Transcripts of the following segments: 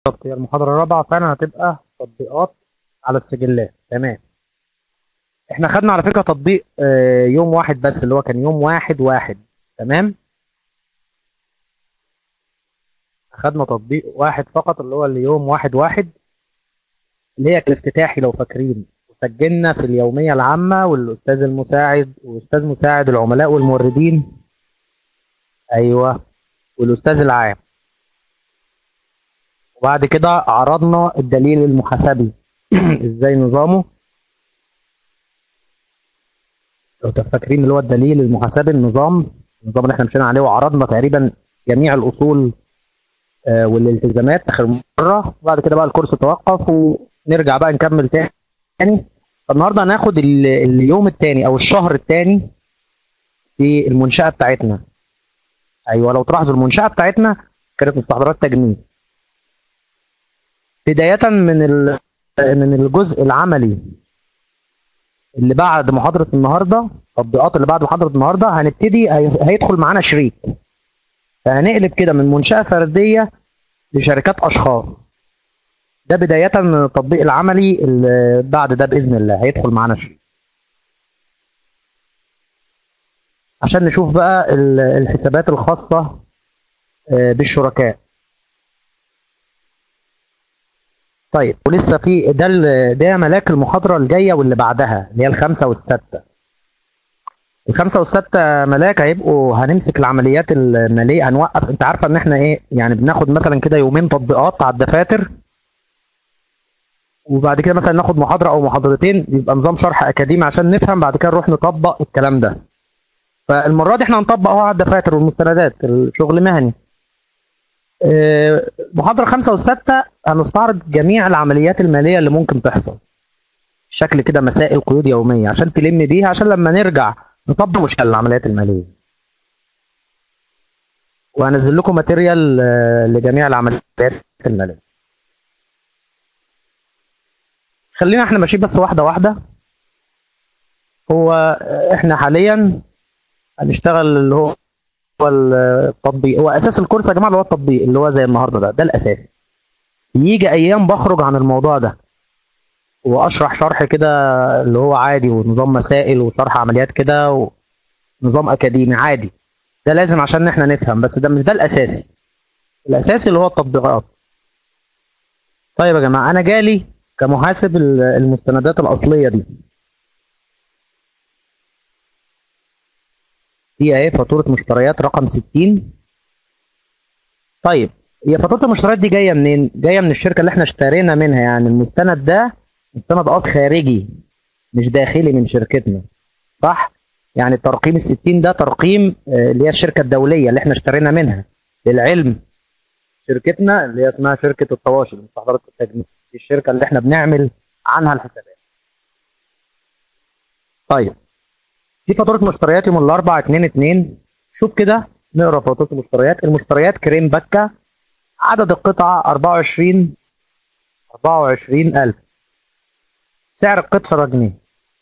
بالظبط هي المحاضرة الرابعة فعلا هتبقى تطبيقات على السجلات تمام احنا خدنا على فكرة تطبيق آه، يوم واحد بس اللي هو كان يوم واحد واحد تمام خدنا تطبيق واحد فقط اللي هو اليوم واحد واحد اللي هي الافتتاحي لو فاكرين وسجلنا في اليومية العامة والأستاذ المساعد وأستاذ مساعد العملاء والموردين أيوه والأستاذ العام وبعد كده عرضنا الدليل المحاسبي ازاي نظامه لو فاكرين اللي هو الدليل المحاسبي النظام النظام اللي احنا مشينا عليه وعرضنا تقريبا جميع الاصول آه، والالتزامات اخر مره وبعد كده بقى الكورس توقف ونرجع بقى نكمل تاني فالنهارده هناخد ال- اليوم الثاني او الشهر الثاني في المنشاه بتاعتنا ايوه لو تلاحظوا المنشاه بتاعتنا كانت مستحضرات تجميل بداية من ال- من الجزء العملي اللي بعد محاضرة النهاردة التطبيقات اللي بعد محاضرة النهاردة هنبتدي هي- هيدخل معانا شريك فهنقلب كده من منشأة فردية لشركات أشخاص ده بداية من التطبيق العملي اللي بعد ده بإذن الله هيدخل معانا شريك عشان نشوف بقى ال- الحسابات الخاصة آه، بالشركاء طيب ولسه في ده ال- ده ملاك المحاضرة الجاية واللي بعدها اللي هي الخمسة والستة الخمسة والستة ملاك هيبقوا هنمسك العمليات المالية هنوقف انت عارفة ان احنا ايه يعني بناخد مثلا كده يومين تطبيقات على الدفاتر وبعد كده مثلا ناخد محاضرة او محاضرتين يبقى نظام شرح اكاديمي عشان نفهم بعد كده نروح نطبق الكلام ده فالمرة دي احنا هنطبق اهو على الدفاتر والمستندات الشغل مهني آه، محاضرة خمسة والستة هنستعرض جميع العمليات المالية اللي ممكن تحصل شكل كده مسائل قيود يومية عشان تلم بيها عشان لما نرجع نطبق مشكلة العمليات المالية وهنزل لكم ماتيريال آه، لجميع العمليات المالية خلينا احنا ماشيين بس واحدة واحدة هو آه، احنا حاليا هنشتغل اللي هو هو التطبيق هو اساس الكورس يا جماعه اللي هو التطبيق اللي هو زي النهارده ده ده الاساسي يجي ايام بخرج عن الموضوع ده واشرح شرح كده اللي هو عادي ونظام مسائل وشرح عمليات كده ونظام اكاديمي عادي ده لازم عشان احنا نفهم بس ده مش ده الاساسي الاساسي اللي هو التطبيقات طيب يا جماعه انا جالي كمحاسب ال- المستندات الاصليه دي دي اهي فاتوره مشتريات رقم 60 طيب هي فاتوره المشتريات دي جايه منين؟ جايه من الشركه اللي احنا اشترينا منها يعني المستند ده مستند قص خارجي مش داخلي من شركتنا صح؟ يعني الترقيم ال 60 ده ترقيم آه، اللي هي الشركه الدوليه اللي احنا اشترينا منها للعلم شركتنا اللي هي اسمها شركه التواصل مستحضرات التجميل دي الشركه اللي احنا بنعمل عنها الحسابات طيب في فاتوره مشتريات يوم الاربعاء 2 2 شوف كده نقرا فاتوره المشتريات المشتريات كريم بكه عدد القطع 24 24000 سعر القطعه جنيه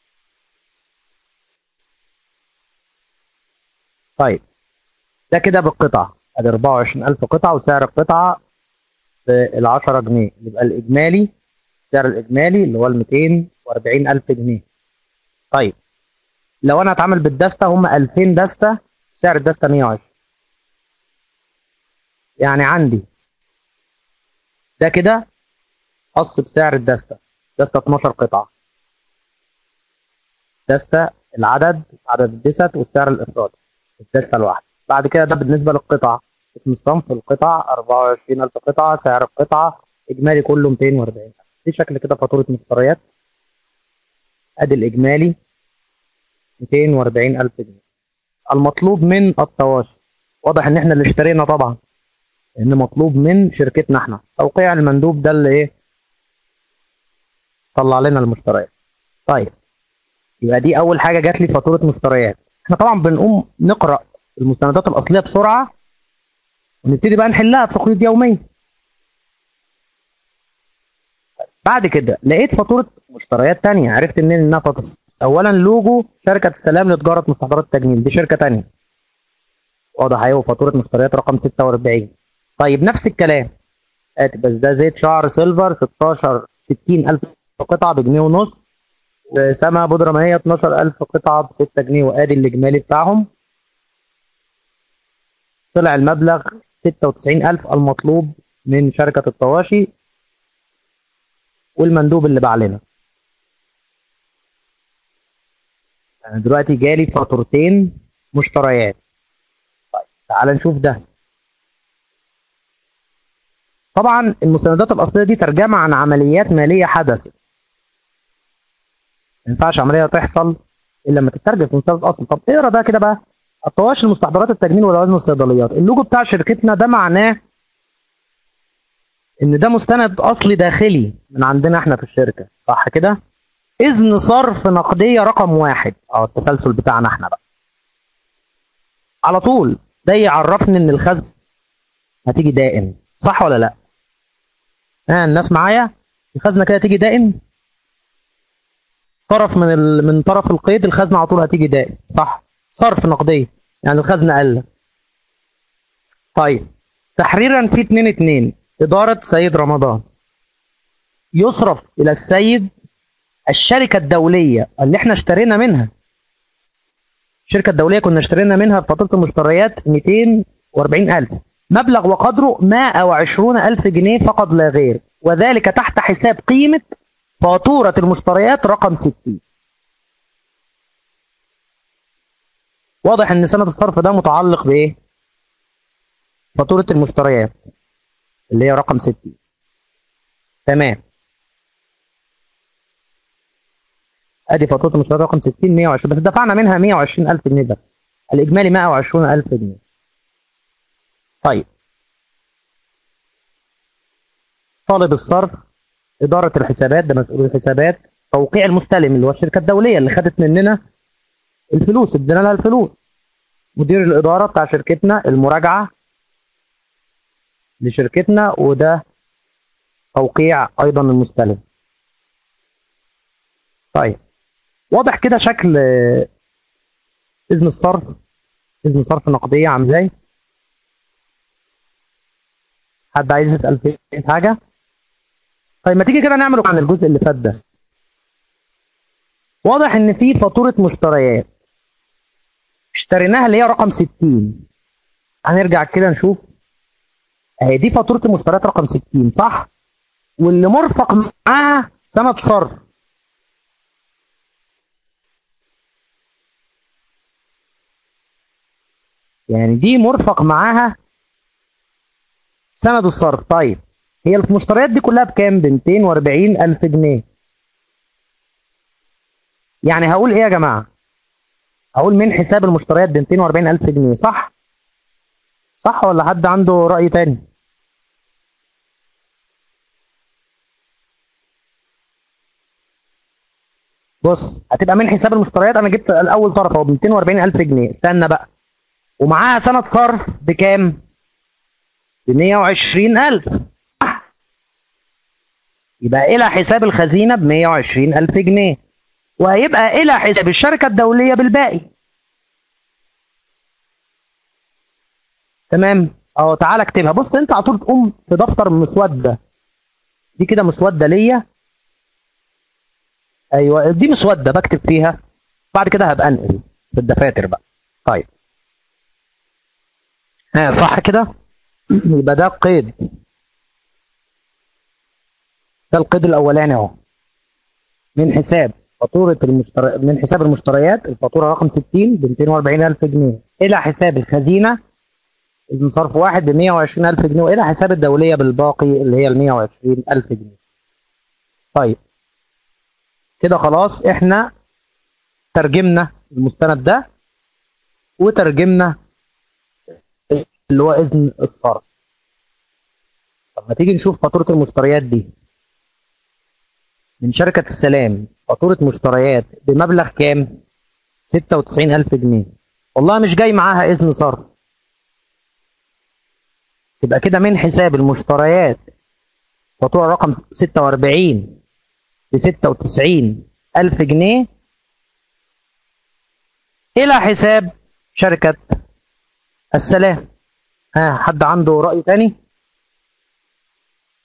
طيب ده كده بالقطعه ادي 24000 قطعه وسعر القطعه ال 10 جنيه يبقى الاجمالي السعر الاجمالي اللي هو ال 240000 جنيه طيب لو انا هتعامل بالدستة هم 2000 دستة سعر الدستة 120 يعني عندي ده كده قص بسعر الدستة دستة 12 قطعة دستة العدد عدد الدست والسعر الافرادي الدستة الواحدة بعد كده ده بالنسبة للقطع اسم الصنف القطع 24000 قطعة سعر القطعة اجمالي كله 240 دي شكل كده فاتورة مشتريات ادي الاجمالي 240000 جنيه المطلوب من التواصل واضح ان احنا اللي اشترينا طبعا ان مطلوب من شركتنا احنا توقيع المندوب ده اللي ايه طلع لنا المشتريات طيب يبقى دي اول حاجه جات لي فاتوره مشتريات احنا طبعا بنقوم نقرا المستندات الاصليه بسرعه ونبتدي بقى نحلها في قيود يوميه بعد كده لقيت فاتوره مشتريات تانية عرفت منين انها فاتوره اولا لوجو شركه السلام لتجاره مستحضرات التجميل دي شركه تانية واضح اهي فاتوره مشتريات رقم 46 طيب نفس الكلام آتي بس ده زيت شعر سيلفر 16 60000 قطعة بجنيه ونص وسما بودرة مائية 12000 قطعة ب 6 جنيه وآدي الإجمالي بتاعهم طلع المبلغ 96000 المطلوب من شركة الطواشي والمندوب اللي باع لنا يعني دلوقتي جالي فاتورتين مشتريات طيب تعال نشوف ده طبعا المستندات الاصليه دي ترجمه عن عمليات ماليه حدثت ما ينفعش عمليه تحصل الا لما تترجم في مستند الاصل طب اقرا ده كده بقى الطواشي المستحضرات التجميل ولوازم الصيدليات اللوجو بتاع شركتنا ده معناه ان ده مستند اصلي داخلي من عندنا احنا في الشركه صح كده اذن صرف نقديه رقم واحد اه التسلسل بتاعنا احنا بقى على طول ده يعرفني ان الخزن هتيجي دائم صح ولا لا ها الناس معايا الخزنه كده تيجي دائم طرف من ال... من طرف القيد الخزنه على طول هتيجي دائم صح صرف نقديه يعني الخزنه قل طيب تحريرا في 2 2 اداره سيد رمضان يصرف الى السيد الشركه الدوليه اللي احنا اشترينا منها الشركه الدوليه كنا اشترينا منها بفاتوره المشتريات 240000 مبلغ وقدره 120000 جنيه فقط لا غير وذلك تحت حساب قيمة فاتورة المشتريات رقم 60 واضح ان سند الصرف ده متعلق بايه فاتورة المشتريات اللي هي رقم 60 تمام ادي فاتورة المشتريات رقم 60 120 بس دفعنا منها 120000 جنيه بس الاجمالي 120000 جنيه طيب طالب الصرف إدارة الحسابات ده مسؤول الحسابات توقيع المستلم اللي هو الشركة الدولية اللي خدت مننا الفلوس ادينا لها الفلوس مدير الإدارة بتاع شركتنا المراجعة لشركتنا وده توقيع أيضا المستلم طيب واضح كده شكل إذن الصرف إذن صرف نقدية عامل ازاي حد عايز يسأل في حاجة؟ طيب ما تيجي كده نعمل عن الجزء اللي فات ده. واضح إن في فاتورة مشتريات. اشتريناها اللي هي رقم 60. هنرجع كده نشوف. اهي دي فاتورة المشتريات رقم 60 صح؟ واللي مرفق معاها سند صرف. يعني دي مرفق معاها سند الصرف طيب هي المشتريات دي كلها بكام ب 240 الف جنيه يعني هقول ايه يا جماعه هقول من حساب المشتريات ب 240 الف جنيه صح صح ولا حد عنده راي تاني بص هتبقى من حساب المشتريات انا جبت الاول طرف اهو ب 240 الف جنيه استنى بقى ومعاها سند صرف بكام ب 120000 يبقى إلى حساب الخزينة ب 120000 جنيه وهيبقى إلى حساب الشركة الدولية بالباقي تمام اهو تعالى اكتبها بص انت على طول تقوم في دفتر مسوده دي كده مسوده ليا ايوه دي مسوده بكتب فيها بعد كده هبقى انقل في الدفاتر بقى طيب ها صح كده يبقى ده قيد ده القيد الاولاني اهو من حساب فاتوره المشتري من حساب المشتريات الفاتوره رقم 60 ب 240000 جنيه الى حساب الخزينه إذن صرف واحد ب 120000 جنيه والى حساب الدوليه بالباقي اللي هي ال 120000 جنيه طيب كده خلاص احنا ترجمنا المستند ده وترجمنا اللي هو اذن الصرف طب ما تيجي نشوف فاتوره المشتريات دي من شركه السلام فاتوره مشتريات بمبلغ كام 96000 جنيه والله مش جاي معاها اذن صرف يبقى كده من حساب المشتريات فاتوره رقم 46 ب 96000 جنيه الى حساب شركه السلام ها حد عنده رأي تاني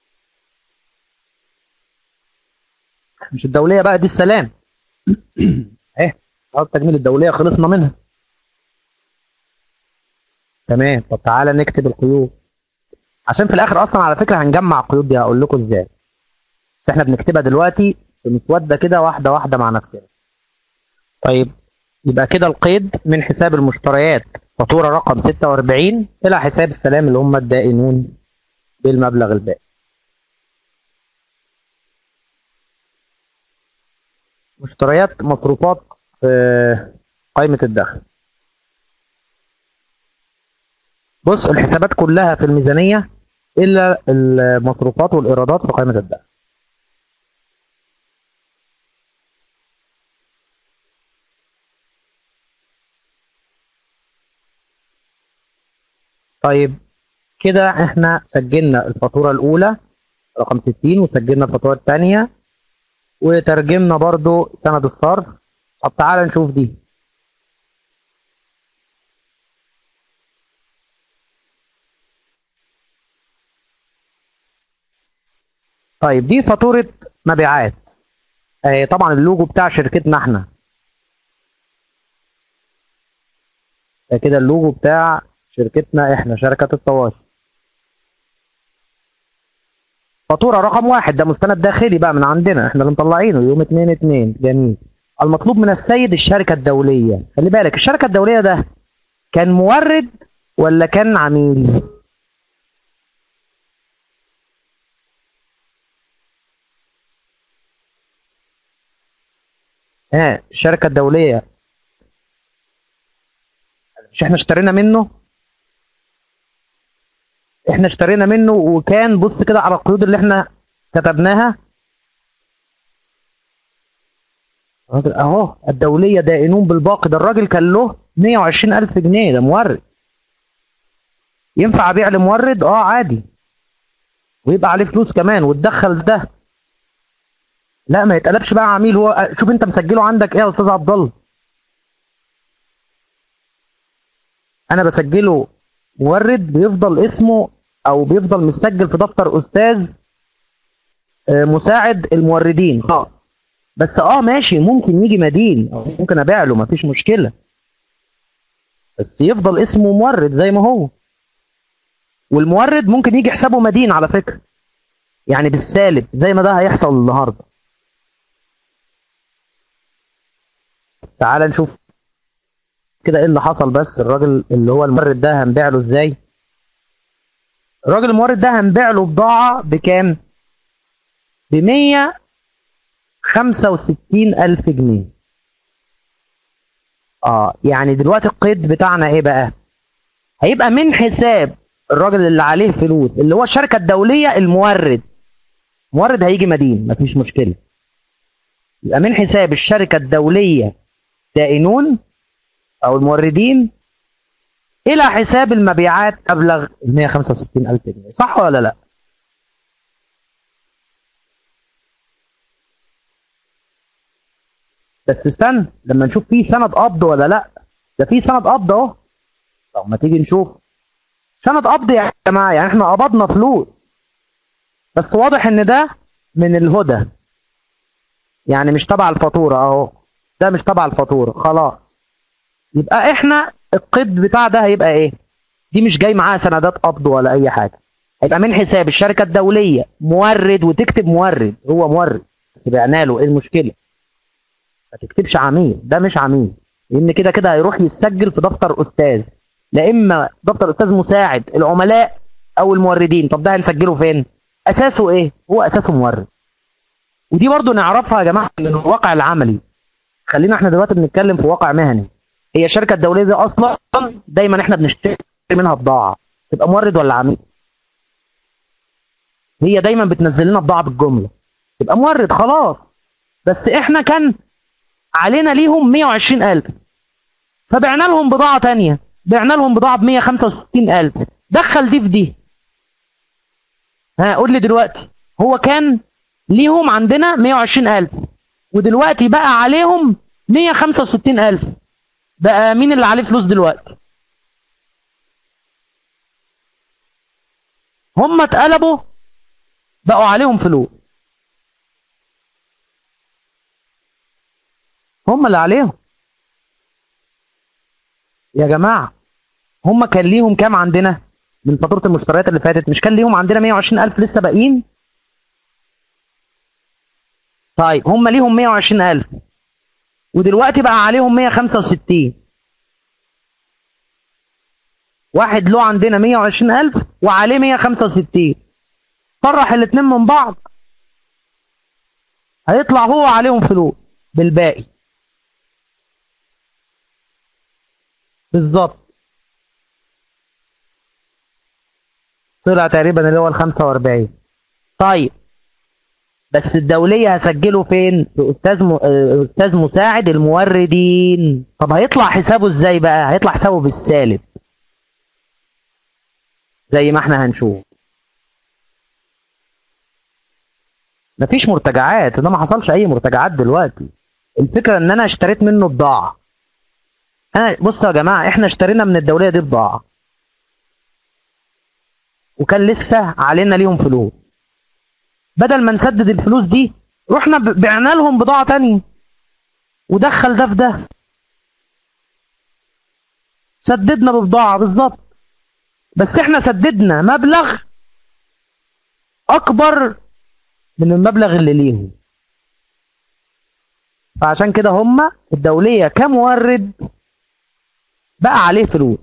مش الدوليه بقى دي السلام اهي التجميل الدوليه خلصنا منها تمام طب تعالى نكتب القيود عشان في الاخر اصلا على فكره هنجمع القيود دي هقول لكم ازاي بس احنا بنكتبها دلوقتي في مسوده كده واحده واحده مع نفسنا طيب يبقى كده القيد من حساب المشتريات فاتوره رقم 46 الى حساب السلام اللي هم الدائنون بالمبلغ الباقي مشتريات مصروفات في قائمه الدخل بص الحسابات كلها في الميزانيه الا المصروفات والايرادات في قائمه الدخل طيب كده احنا سجلنا الفاتوره الاولى رقم 60 وسجلنا الفاتوره الثانيه وترجمنا برضو سند الصرف طب تعالى نشوف دي طيب دي فاتورة مبيعات آه طبعا اللوجو بتاع شركتنا احنا ده كده اللوجو بتاع شركتنا احنا شركة التواصل فاتورة رقم واحد ده مستند داخلي بقى من عندنا احنا اللي مطلعينه يوم 2 2 جميل المطلوب من السيد الشركة الدولية خلي بالك الشركة الدولية ده كان مورد ولا كان عميل ها الشركة الدولية مش احنا اشترينا منه احنا اشترينا منه وكان بص كده على القيود اللي احنا كتبناها الراجل اهو الدولية دائنون بالباقي ده الراجل كان له 120 ألف جنيه ده مورد ينفع أبيع لمورد؟ اه عادي ويبقى عليه فلوس كمان وتدخل ده لا ما يتقلبش بقى عميل هو شوف انت مسجله عندك ايه يا استاذ عبد الله انا بسجله مورد بيفضل اسمه او بيفضل مسجل في دفتر استاذ مساعد الموردين خلاص بس اه ماشي ممكن يجي مدين او ممكن ابيع له مفيش مشكله بس يفضل اسمه مورد زي ما هو والمورد ممكن يجي حسابه مدين على فكره يعني بالسالب زي ما ده هيحصل النهارده تعال نشوف كده ايه اللي حصل بس الراجل اللي هو المورد ده هنبيع له ازاي الراجل المورد ده هنبيع له بضاعة بكام ب 165 ألف جنيه اه يعني دلوقتي القيد بتاعنا ايه بقى هيبقى من حساب الراجل اللي عليه فلوس اللي هو الشركة الدولية المورد مورد هيجي مدين مفيش مشكلة يبقى من حساب الشركة الدولية دائنون او الموردين الى حساب المبيعات ابلغ 165 الف جنيه صح ولا لا بس استنى لما نشوف في سند قبض ولا لا ده في سند قبض اهو طب ما تيجي نشوف سند قبض يا جماعه يعني احنا قبضنا فلوس بس واضح ان ده من الهدى يعني مش تبع الفاتوره اهو ده مش تبع الفاتوره خلاص يبقى احنا القيد بتاع ده هيبقى ايه دي مش جاي معاها سندات قبض ولا اي حاجه هيبقى من حساب الشركه الدوليه مورد وتكتب مورد هو مورد بس بعنا له ايه المشكله ما تكتبش عميل ده مش عميل لان كده كده هيروح يسجل في دفتر استاذ لا اما دفتر استاذ مساعد العملاء او الموردين طب ده هنسجله فين اساسه ايه هو اساسه مورد ودي برضو نعرفها يا جماعه من الواقع العملي خلينا احنا دلوقتي بنتكلم في واقع مهني هي الشركه الدوليه دي اصلا دايما احنا بنشتري منها بضاعه تبقى مورد ولا عميل هي دايما بتنزل لنا بضاعه بالجمله تبقى مورد خلاص بس احنا كان علينا ليهم 120000 فبعنا لهم بضاعه ثانيه بعنا لهم بضاعه ب 165000 دخل دي في دي ها قول لي دلوقتي هو كان ليهم عندنا 120000 ودلوقتي بقى عليهم 165000 بقى مين اللي عليه فلوس دلوقتي هم اتقلبوا بقوا عليهم فلوس هم اللي عليهم يا جماعة هم كان ليهم كام عندنا من فاتورة المشتريات اللي فاتت مش كان ليهم عندنا 120000 لسه باقيين طيب هم ليهم 120000 ودلوقتي بقى عليهم 165 واحد له عندنا 120000 وعليه 165 فرح الاثنين من بعض هيطلع هو عليهم فلوس بالباقي بالظبط طلع تقريبا اللي هو ال 45 طيب بس الدولية هسجله فين؟ في أستاذ م... آه، أستاذ مساعد الموردين طب هيطلع حسابه ازاي بقى؟ هيطلع حسابه بالسالب زي ما احنا هنشوف مفيش مرتجعات ده ما حصلش اي مرتجعات دلوقتي الفكره ان انا اشتريت منه بضاعه انا بصوا يا جماعه احنا اشترينا من الدوليه دي بضاعه وكان لسه علينا ليهم فلوس بدل ما نسدد الفلوس دي رحنا ب- بعنا لهم بضاعه تانية ودخل ده في ده سددنا ببضاعه بالظبط بس احنا سددنا مبلغ اكبر من المبلغ اللي ليهم فعشان كده هم الدولية كمورد بقى عليه فلوس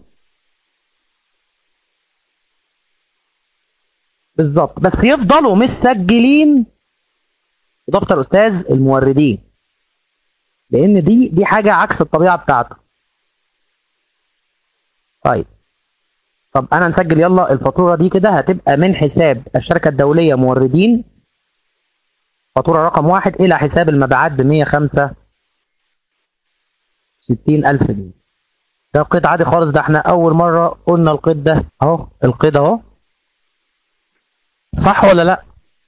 بالظبط بس يفضلوا مسجلين في دفتر استاذ الموردين لان دي دي حاجه عكس الطبيعه بتاعته طيب طب انا نسجل يلا الفاتوره دي كده هتبقى من حساب الشركه الدوليه موردين فاتوره رقم واحد الى حساب المبيعات ب 165 الف جنيه ده قيد عادي خالص ده احنا اول مره قلنا القيد ده اهو القيد اهو صح ولا لا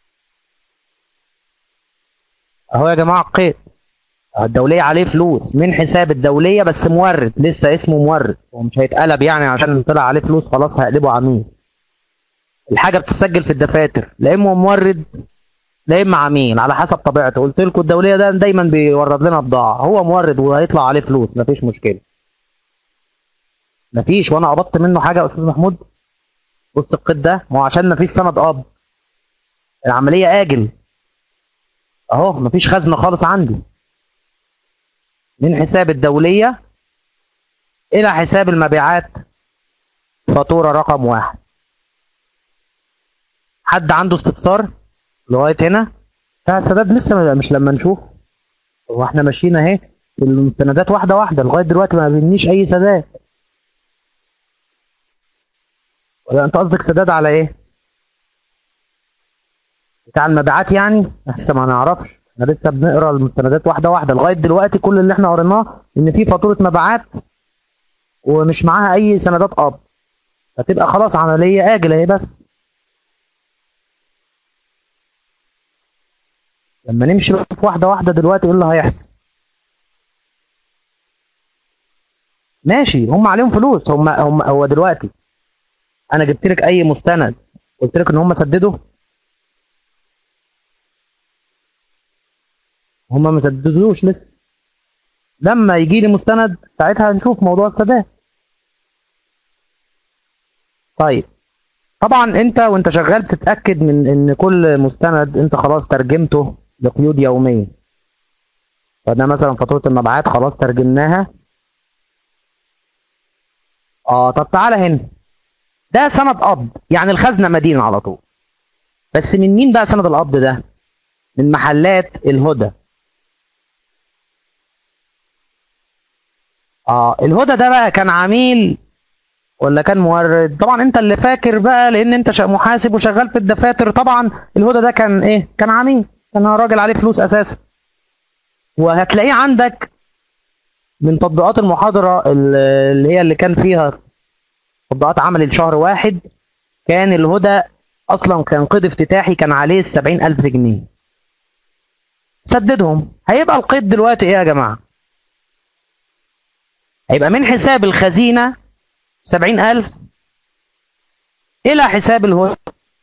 اهو يا جماعه القيد الدولية عليه فلوس من حساب الدولية بس مورد لسه اسمه مورد هو مش هيتقلب يعني عشان طلع عليه فلوس خلاص هقلبه عميل الحاجة بتسجل في الدفاتر لا اما مورد لا اما عميل على حسب طبيعته قلت لكم الدولية ده دايما بيورد لنا بضاعة هو مورد وهيطلع عليه فلوس مفيش مشكلة مفيش وانا قبضت منه حاجة يا استاذ محمود بص القيد ده ما هو عشان مفيش سند قبض العملية آجل اهو مفيش خزنة خالص عندي من حساب الدولية إلى حساب المبيعات فاتورة رقم واحد حد عنده استفسار لغاية هنا لا السداد لسه مش لما نشوف هو احنا ماشيين اهي المستندات واحدة واحدة لغاية دلوقتي ما بينيش أي سداد ولا أنت قصدك سداد على إيه؟ بتاع المبيعات يعني؟ لسه ما نعرفش احنا لسه بنقرا المستندات واحده واحده لغايه دلوقتي كل اللي احنا قريناه ان في فاتوره مبيعات ومش معاها اي سندات قبض هتبقى خلاص عمليه اجله اهي بس لما نمشي بقى في واحده واحده دلوقتي ايه اللي هيحصل ماشي هم عليهم فلوس هم هم هو دلوقتي انا جبت لك اي مستند قلت لك ان هم سددوا هما ما سددوش لسه لما يجي لي مستند ساعتها هنشوف موضوع السداد طيب طبعا انت وانت شغال تتاكد من ان كل مستند انت خلاص ترجمته لقيود يوميه فده مثلا فاتوره المبيعات خلاص ترجمناها اه طب تعالى هنا ده سند قبض يعني الخزنه مدينه على طول بس من مين بقى سند القبض ده من محلات الهدى اه الهدى ده بقى كان عميل ولا كان مورد طبعا انت اللي فاكر بقى لان انت شا- محاسب وشغال في الدفاتر طبعا الهدى ده كان ايه كان عميل كان راجل عليه فلوس اساسا وهتلاقيه عندك من تطبيقات المحاضرة ال- اللي هي اللي كان فيها تطبيقات عمل لشهر واحد كان الهدى اصلا كان قيد افتتاحي كان عليه السبعين الف جنيه سددهم هيبقى القيد دلوقتي ايه يا جماعه هيبقى من حساب الخزينة سبعين ألف إلى حساب الهو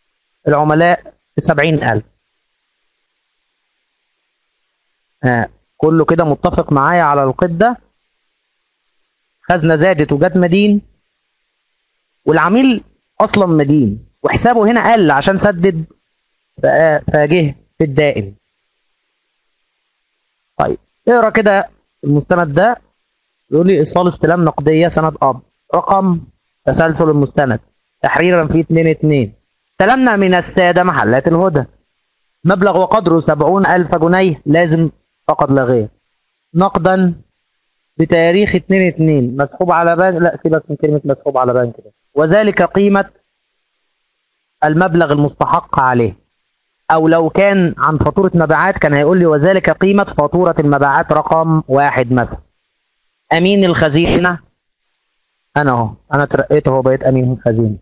العملاء سبعين ألف آه. كله كده متفق معايا على القيد ده خزنه زادت وجت مدين والعميل اصلا مدين وحسابه هنا قل عشان سدد فجه في الدائم طيب اقرا كده المستند ده يقول لي ايصال استلام نقديه سند اب رقم تسلسل المستند تحريرا في 2 2 استلمنا من الساده محلات الهدى مبلغ وقدره 70000 جنيه لازم فقط لا غير نقدا بتاريخ 2 2 مسحوب على بنك لا سيبك من كلمه مسحوب على بنك ده وذلك قيمه المبلغ المستحق عليه او لو كان عن فاتوره مبيعات كان هيقول لي وذلك قيمه فاتوره المبيعات رقم واحد مثلا امين الخزينه انا اهو انا اترقيت اهو بقيت امين الخزينه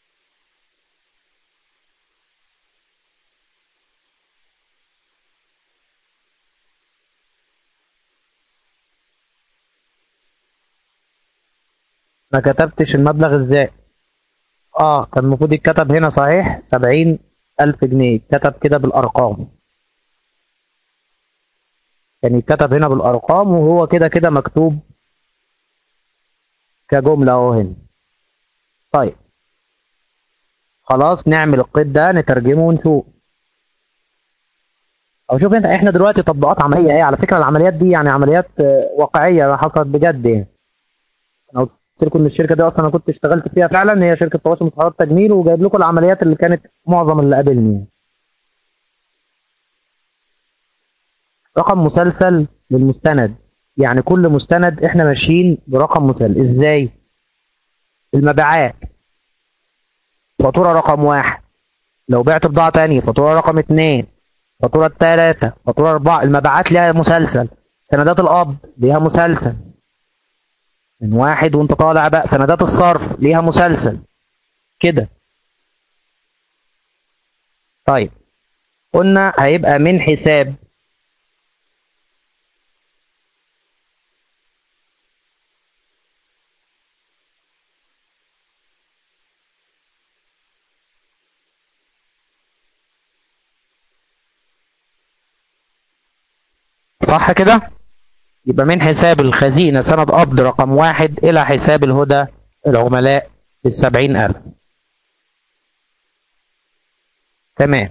ما كتبتش المبلغ ازاي اه كان المفروض يتكتب هنا صحيح سبعين ألف جنيه يتكتب كده بالأرقام يعني يتكتب هنا بالأرقام وهو كده كده مكتوب كجملة اهو هنا طيب خلاص نعمل القيد ده نترجمه ونشوف او شوف انت احنا دلوقتي تطبيقات عمليه ايه على فكره العمليات دي يعني عمليات واقعيه حصلت بجد يعني انا قلت لكم ان الشركه دي اصلا انا كنت اشتغلت فيها فعلا هي شركه تواصل متحرك تجميل وجايب لكم العمليات اللي كانت معظم اللي قابلني يعني. رقم مسلسل للمستند يعني كل مستند احنا ماشيين برقم مسلسل ازاي المبيعات فاتوره رقم واحد لو بعت بضاعه تانية فاتوره رقم اتنين فاتوره تلاتة فاتوره اربعة المبيعات ليها مسلسل سندات القبض ليها مسلسل من واحد وانت طالع بقى سندات الصرف ليها مسلسل كده طيب قلنا هيبقى من حساب صح كده يبقى من حساب الخزينة سند قبض رقم واحد إلى حساب الهدى العملاء السبعين ألف تمام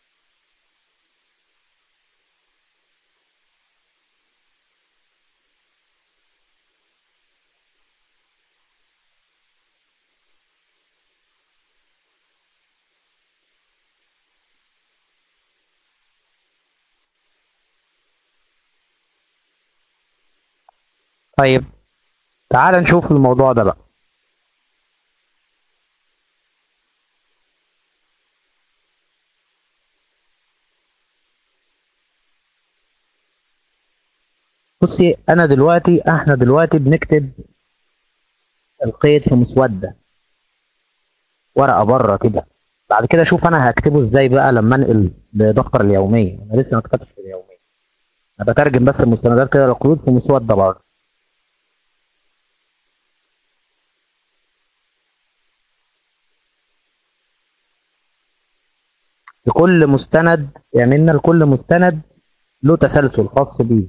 طيب تعال نشوف الموضوع ده بقى بصي انا دلوقتي احنا دلوقتي بنكتب القيد في مسوده ورقه بره كده بعد كده اشوف انا هكتبه ازاي بقى لما انقل لدفتر اليوميه انا لسه ما كتبتش في اليوميه انا بترجم بس المستندات كده للقيود في مسوده بره لكل مستند يعملنا لكل مستند له تسلسل خاص بيه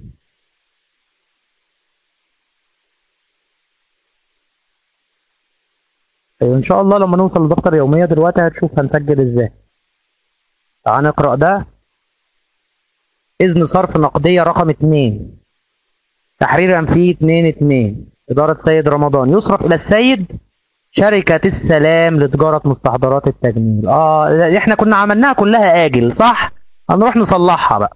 أيوة ان شاء الله لما نوصل لدفتر يوميه دلوقتي هتشوف هنسجل ازاي تعال نقرا ده اذن صرف نقديه رقم 2 تحريرا في 2 2 اداره سيد رمضان يصرف الى السيد شركة السلام لتجارة مستحضرات التجميل اه احنا كنا عملناها كلها آجل صح؟ هنروح نصلحها بقى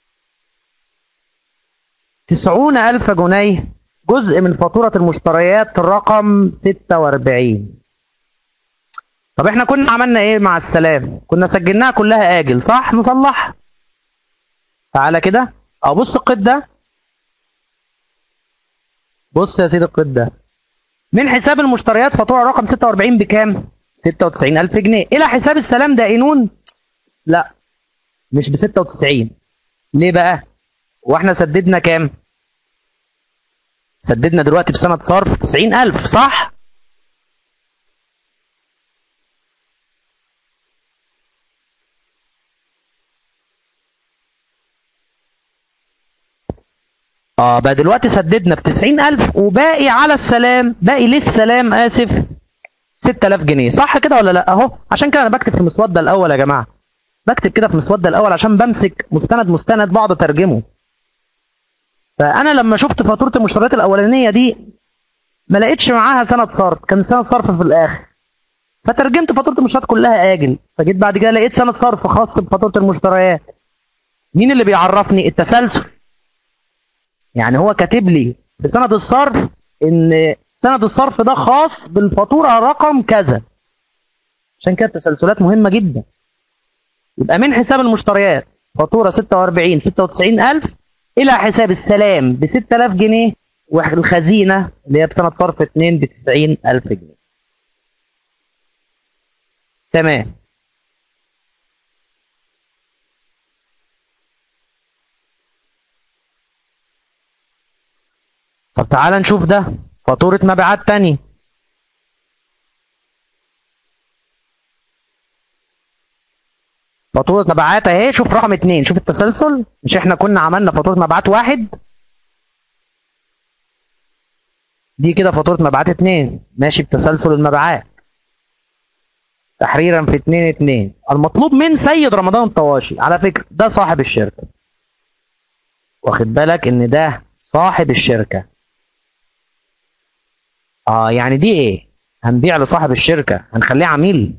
تسعون ألف جنيه جزء من فاتورة المشتريات رقم ستة وأربعين طب احنا كنا عملنا ايه مع السلام؟ كنا سجلناها كلها آجل صح؟ نصلحها تعالى كده اه بص القيد ده بص يا سيدي القيد ده من حساب المشتريات فاتوره رقم 46 بكام 96000 جنيه الى حساب السلام دائنون لا مش ب 96 ليه بقى واحنا سددنا كام سددنا دلوقتي بسنة صرف 90000 صح اه بقى دلوقتي سددنا ب 90000 وباقي على السلام باقي للسلام اسف 6000 جنيه صح كده ولا لا اهو عشان كده انا بكتب في المسوده الاول يا جماعه بكتب كده في المسوده الاول عشان بمسك مستند مستند بقعد اترجمه فانا لما شفت فاتوره المشتريات الاولانيه دي ما لقيتش معاها سند صرف كان سند صرف في الاخر فترجمت فاتوره المشتريات كلها اجل فجيت بعد كده لقيت سند صرف خاص بفاتوره المشتريات مين اللي بيعرفني التسلسل يعني هو كاتب لي في سند الصرف ان سند الصرف ده خاص بالفاتوره رقم كذا عشان كده التسلسلات مهمه جدا يبقى من حساب المشتريات فاتوره 46 96000 الى حساب السلام ب 6000 جنيه والخزينه اللي هي بسنه صرف 2 ب 90000 جنيه تمام طب تعال نشوف ده فاتورة مبيعات تانية فاتورة مبيعات اهي شوف رقم اتنين شوف التسلسل مش احنا كنا عملنا فاتورة مبيعات واحد دي كده فاتورة مبيعات اتنين ماشي بتسلسل المبيعات تحريرا في اتنين اتنين المطلوب من سيد رمضان الطواشي على فكرة ده صاحب الشركة واخد بالك ان ده صاحب الشركة اه يعني دي ايه هنبيع لصاحب الشركة هنخليه عميل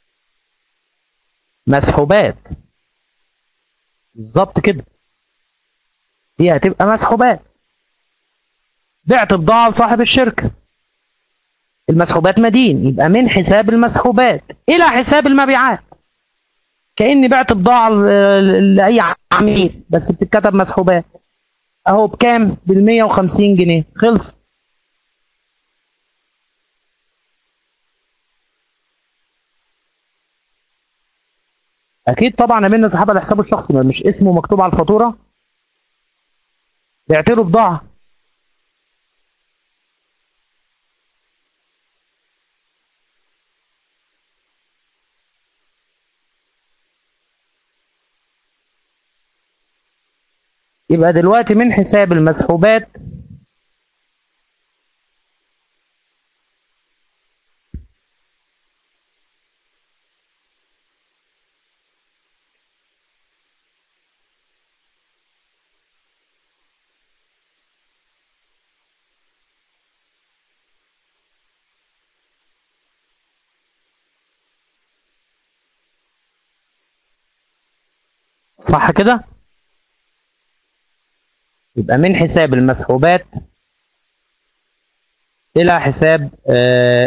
مسحوبات بالظبط كده دي هتبقى مسحوبات بعت بضاعة لصاحب الشركة المسحوبات مدين يبقى من حساب المسحوبات إلى حساب المبيعات كأني بعت بضاعة ل- لأي عميل بس بتتكتب مسحوبات أهو بكام؟ بال 150 جنيه خلص أكيد طبعا عملنا سحابة لحسابه الشخصي ما مش اسمه مكتوب على الفاتورة بعت له بضاعة يبقى دلوقتي من حساب المسحوبات صح كده يبقى من حساب المسحوبات إلى حساب آه،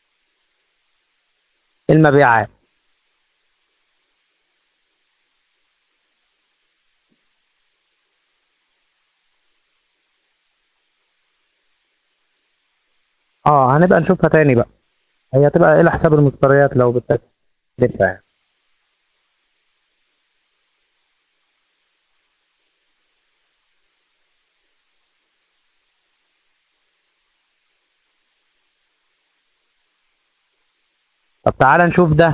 المبيعات اه هنبقى نشوفها تاني بقى هي هتبقى إلى حساب المشتريات لو بتكتبها يعني طب تعالى نشوف ده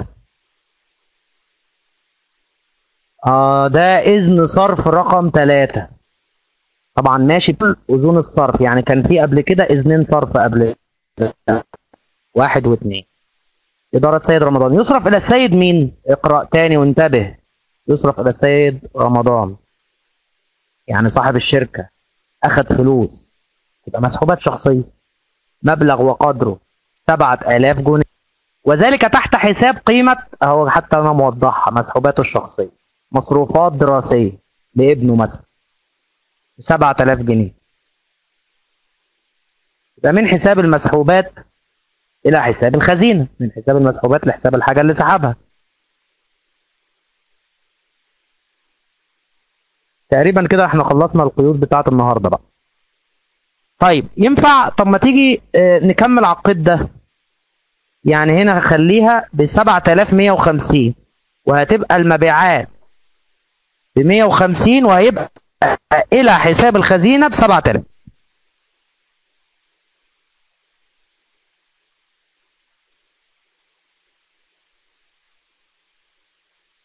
آه ده إذن صرف رقم ثلاثة طبعا ماشي أذون الصرف يعني كان في قبل كده إذنين صرف قبل واحد واثنين إدارة سيد رمضان يصرف إلى السيد مين؟ اقرأ تاني وانتبه يصرف إلى السيد رمضان يعني صاحب الشركة أخذ فلوس تبقى مسحوبات شخصية مبلغ وقدره سبعة آلاف جنيه وذلك تحت حساب قيمة أهو حتى أنا موضحها مسحوباته الشخصية مصروفات دراسية لابنه مثلا سبعة آلاف جنيه يبقى من حساب المسحوبات إلى حساب الخزينة من حساب المسحوبات لحساب الحاجة اللي سحبها تقريبا كده احنا خلصنا القيود بتاعة النهاردة بقى طيب ينفع طب ما تيجي اه نكمل على القيد ده يعني هنا هخليها ب 7150 وهتبقى المبيعات ب 150 وهيبقى الى حساب الخزينه ب 7000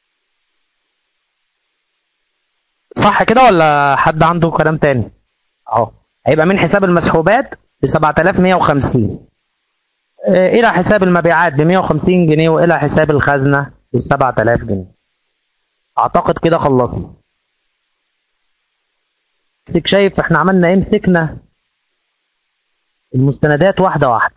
صح كده ولا حد عنده كلام تاني اهو هيبقى من حساب المسحوبات ب 7150 آه، الى حساب المبيعات ب 150 جنيه والى حساب الخزنه ب 7000 جنيه اعتقد كده خلصنا مسك شايف احنا عملنا ايه مسكنا المستندات واحده واحده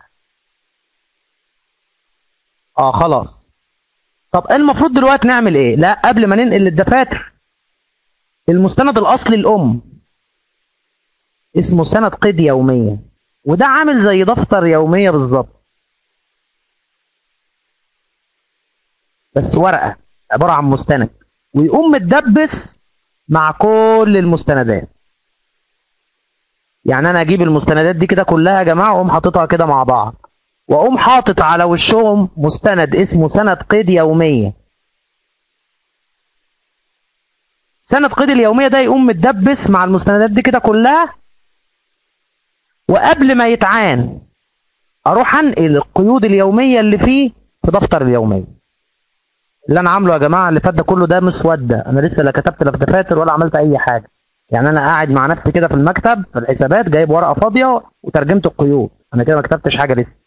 اه خلاص طب المفروض دلوقتي نعمل ايه لا قبل ما ننقل الدفاتر المستند الاصلي الام اسمه سند قيد يوميه وده عامل زي دفتر يوميه بالظبط بس ورقه عباره عن مستند ويقوم متدبس مع كل المستندات يعني انا اجيب المستندات دي كده كلها يا جماعه واقوم حاططها كده مع بعض واقوم حاطط على وشهم مستند اسمه سند قيد يوميه سند قيد اليوميه ده يقوم متدبس مع المستندات دي كده كلها وقبل ما يتعان اروح انقل القيود اليوميه اللي فيه في دفتر اليوميه اللي انا عامله يا جماعه اللي فات ده كله ده مسوده انا لسه لا كتبت لا في دفاتر ولا عملت اي حاجه يعني انا قاعد مع نفسي كده في المكتب في الحسابات جايب ورقه فاضيه وترجمت القيود انا كده ما كتبتش حاجه لسه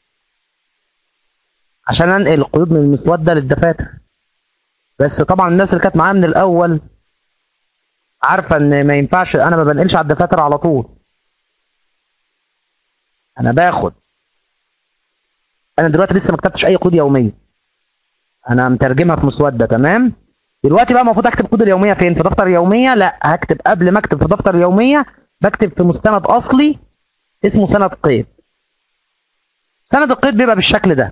عشان انقل القيود من المسوده للدفاتر بس طبعا الناس اللي كانت معايا من الاول عارفه ان ما ينفعش انا ما بنقلش على الدفاتر على طول انا باخد انا دلوقتي لسه ما كتبتش اي قيود يوميه انا مترجمها في مسوده تمام دلوقتي بقى المفروض اكتب القيود اليوميه فين في دفتر يوميه لا هكتب قبل ما اكتب في دفتر يوميه بكتب في مستند اصلي اسمه سند قيد سند القيد بيبقى بالشكل ده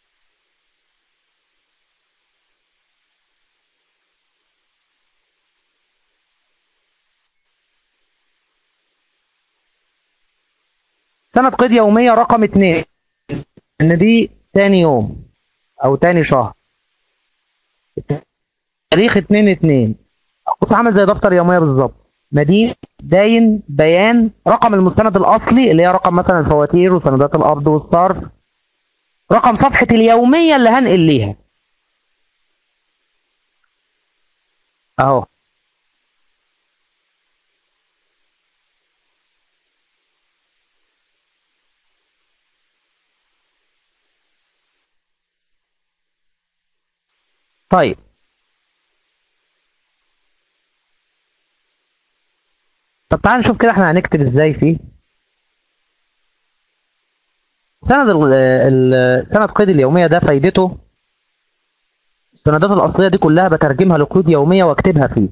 سند قيد يومية رقم اتنين ان دي تاني يوم او تاني شهر تاريخ اتنين اتنين بص عامل زي دفتر يومية بالظبط مدين داين بيان رقم المستند الاصلي اللي هي رقم مثلا الفواتير وسندات الارض والصرف رقم صفحة اليومية اللي هنقل ليها اهو طيب طب تعال نشوف كده احنا هنكتب ازاي فيه سند ال- ال- سند قيد اليومية ده فايدته السندات الأصلية دي كلها بترجمها لقيود يومية واكتبها فيه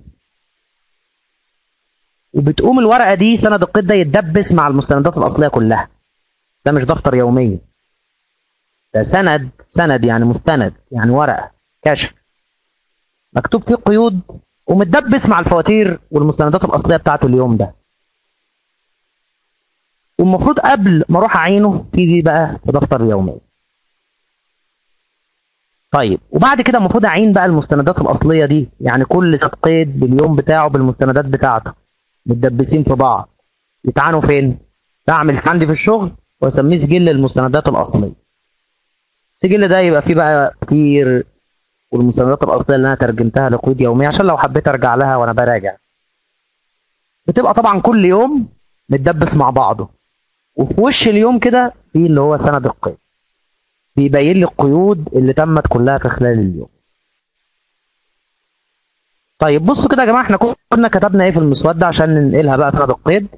وبتقوم الورقة دي سند القيد ده يتدبس مع المستندات الأصلية كلها ده مش دفتر يومية ده سند سند يعني مستند يعني ورقة كشف مكتوب فيه قيود ومتدبس مع الفواتير والمستندات الأصلية بتاعته اليوم ده والمفروض قبل ما اروح اعينه تيجي بقى في دفتر يومي طيب وبعد كده المفروض اعين بقى المستندات الاصليه دي يعني كل سند قيد باليوم بتاعه بالمستندات بتاعته متدبسين في بعض يتعانوا فين بعمل عندي في الشغل واسميه سجل المستندات الاصليه السجل ده يبقى فيه بقى كتير والمستندات الاصليه اللي انا ترجمتها لقيود يوميه عشان لو حبيت ارجع لها وانا براجع بتبقى طبعا كل يوم متدبس مع بعضه وفي وش اليوم كده في اللي هو سند القيد بيبين لي القيود اللي تمت كلها في خلال اليوم طيب بصوا كده يا جماعه احنا كنا كتبنا ايه في المسوده عشان ننقلها بقى سند القيد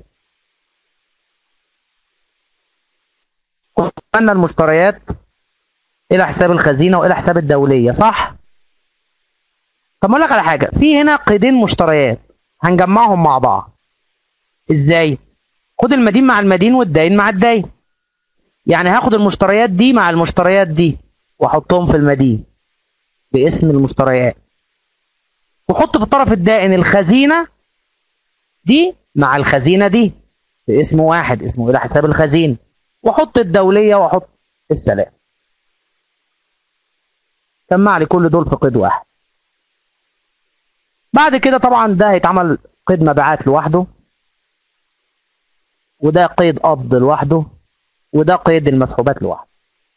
قلنا المشتريات الى حساب الخزينه والى حساب الدوليه صح طب اقول لك على حاجه في هنا قيدين مشتريات هنجمعهم مع بعض ازاي خد المدين مع المدين والداين مع الداين يعني هاخد المشتريات دي مع المشتريات دي واحطهم في المدين باسم المشتريات وحط في الطرف الدائن الخزينه دي مع الخزينه دي باسم واحد اسمه الى حساب الخزينه واحط الدوليه واحط السلام جمع لي كل دول في قيد واحد بعد كده طبعا ده هيتعمل قيد مبيعات لوحده وده قيد قبض لوحده وده قيد المسحوبات لوحده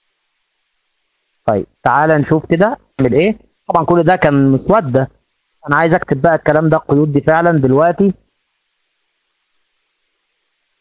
طيب تعالى نشوف كده نعمل ايه طبعا كل ده كان مسوده انا عايز اكتب بقى الكلام ده القيود دي فعلا دلوقتي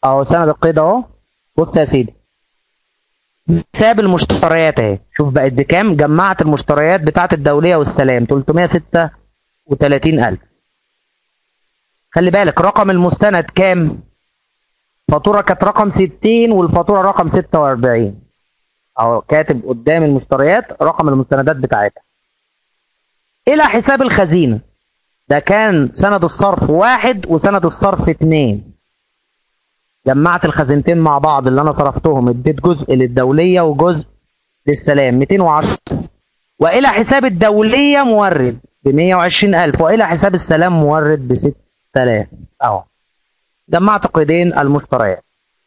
اهو سند القيد اهو بص يا سيدي حساب المشتريات اهي شوف بقت بكام جمعت المشتريات بتاعت الدوليه والسلام 336000 خلي بالك رقم المستند كام فاتوره كانت رقم 60 والفاتوره رقم 46 اهو كاتب قدام المشتريات رقم المستندات بتاعتها الى حساب الخزينه ده كان سند الصرف واحد وسند الصرف اتنين جمعت الخزينتين مع بعض اللي انا صرفتهم اديت جزء للدوليه وجزء للسلام 210 والى حساب الدوليه مورد ب 120000 والى حساب السلام مورد ب 6000 اهو جمعت قيدين المشتريات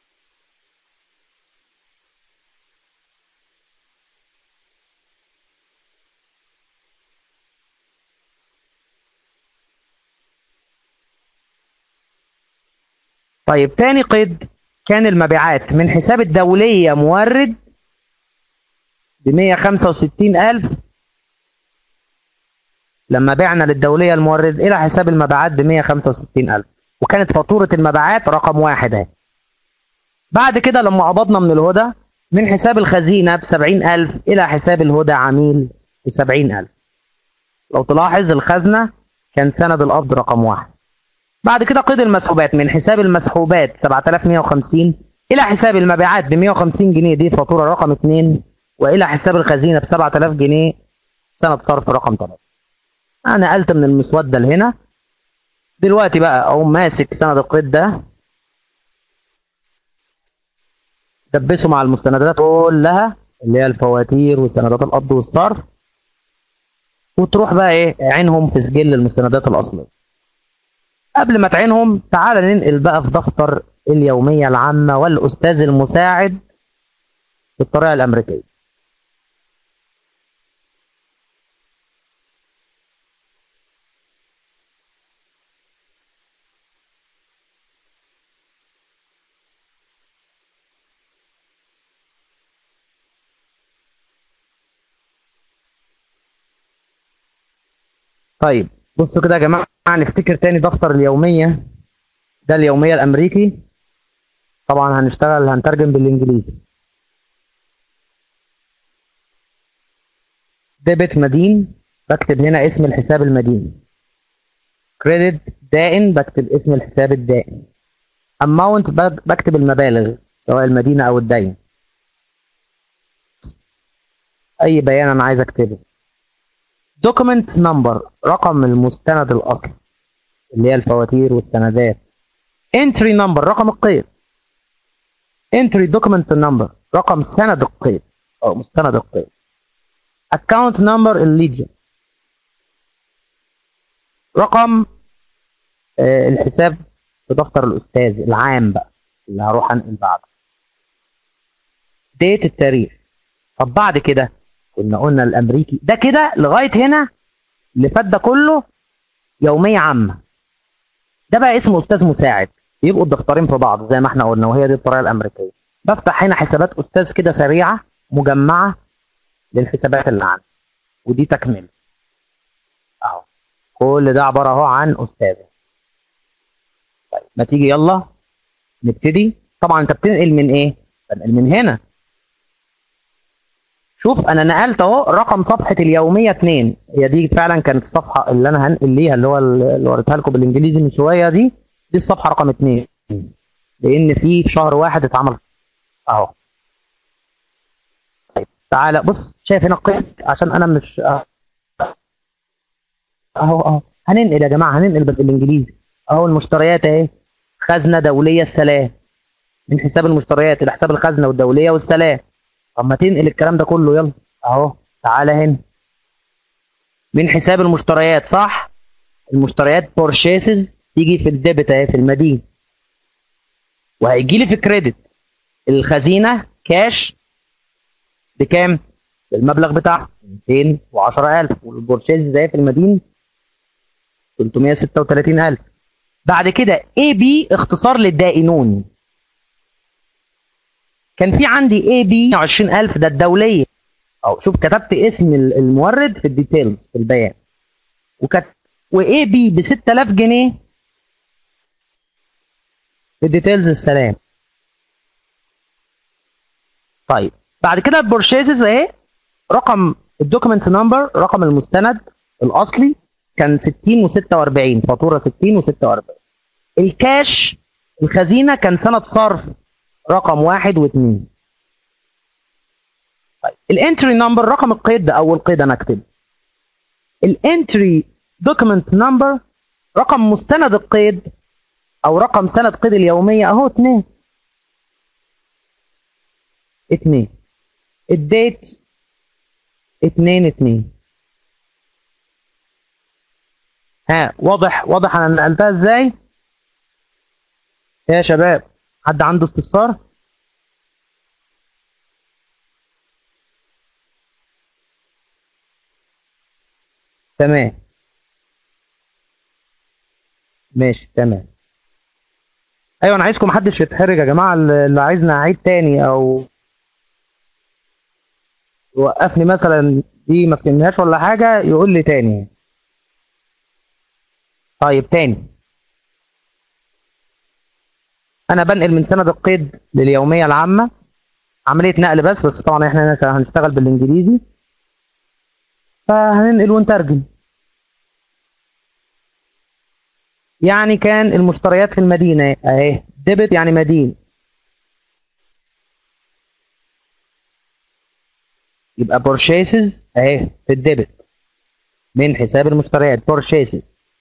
طيب تاني قيد كان المبيعات من حساب الدولية مورد ب 165000 لما بعنا للدولية المورد إلى حساب المبيعات ب 165000 وكانت فاتورة المبيعات رقم واحد اهي بعد كده لما قبضنا من الهدى من حساب الخزينة ب 70000 إلى حساب الهدى عميل ب 70000 لو تلاحظ الخزنة كان سند القبض رقم واحد بعد كده قيد المسحوبات من حساب المسحوبات 7150 إلى حساب المبيعات ب 150 جنيه دي فاتورة رقم 2 وإلى حساب الخزينة ب 7000 جنيه سند صرف رقم 3 أنا نقلت من المسودة لهنا دلوقتي بقى أقوم ماسك سند القيد ده دبسه مع المستندات كلها اللي هي الفواتير وسندات القبض والصرف وتروح بقى ايه عينهم في سجل المستندات الاصليه قبل ما تعينهم تعال ننقل بقى في دفتر اليومية العامة والأستاذ المساعد بالطريقة الأمريكية طيب بصوا كده يا جماعة نفتكر تاني دفتر اليومية ده اليومية الأمريكي طبعا هنشتغل هنترجم بالإنجليزي ديبت مدين بكتب هنا اسم الحساب المدين كريدت دائن بكتب اسم الحساب الدائن اماونت بكتب المبالغ سواء المدينة أو الدين أي بيان أنا عايز أكتبه دوكيمنت نمبر رقم المستند الاصلي اللي هي الفواتير والسندات انتري نمبر رقم القيد انتري دوكيمنت نمبر رقم سند القيد او مستند القيد اكونت نمبر الليجن رقم آه الحساب في دفتر الاستاذ العام بقى اللي هروح انقل بعده ديت التاريخ طب بعد كده كنا قلنا الامريكي ده كده لغايه هنا اللي فات ده كله يوميه عامه ده بقى اسمه استاذ مساعد يبقوا الدفترين في بعض زي ما احنا قلنا وهي دي الطريقه الامريكيه بفتح هنا حسابات استاذ كده سريعه مجمعه للحسابات اللي عندي ودي تكمله اهو كل ده عباره اهو عن استاذه طيب ما تيجي يلا نبتدي طبعا انت بتنقل من ايه بنقل من هنا شوف انا نقلت اهو رقم صفحه اليوميه 2 هي دي فعلا كانت الصفحه اللي انا هنقل ليها اللي هو اللي وريتها لكم بالانجليزي من شويه دي دي الصفحه رقم 2 لان في شهر واحد اتعمل اهو طيب تعالى بص شايف هنا القيد عشان انا مش اهو اهو هننقل يا جماعه هننقل بس بالانجليزي اهو المشتريات اهي خزنه دوليه السلام من حساب المشتريات الى حساب الخزنه والدوليه والسلام طب ما تنقل الكلام ده كله يلا اهو تعالى هنا من حساب المشتريات صح المشتريات بورشيسز تيجي في الديبت اهي في المدين وهيجي لي في كريدت الخزينه كاش بكام المبلغ بتاعها 210000 والبورشيز زي في المدين 336000 بعد كده اي بي اختصار للدائنون كان في عندي اي بي 20000 ده الدوليه او شوف كتبت اسم المورد في الديتيلز في البيان وكت واي بي ب 6000 جنيه في الديتيلز السلام طيب بعد كده البورشيزز اهي رقم الدوكيمنت نمبر رقم المستند الاصلي كان 60 و46 فاتوره 60 و46 الكاش الخزينه كان سنه صرف رقم واحد واثنين طيب الانتري نمبر رقم القيد ده اول قيد انا اكتبه الانتري دوكيمنت نمبر رقم مستند القيد او رقم سند قيد اليوميه اهو اتنين اتنين الديت اتنين اتنين ها واضح واضح انا نقلتها ازاي يا شباب حد عنده استفسار تمام ماشي تمام ايوه انا عايزكم محدش يتحرج يا جماعه اللي عايزني اعيد تاني او يوقفني مثلا دي ما فهمناهاش ولا حاجه يقول لي تاني طيب تاني انا بنقل من سند القيد لليوميه العامه عمليه نقل بس بس طبعا احنا هنا هنشتغل بالانجليزي فهننقل ونترجم يعني كان المشتريات في المدينه اهي ديبت يعني مدين يبقى purchases اهي في الديبت من حساب المشتريات purchases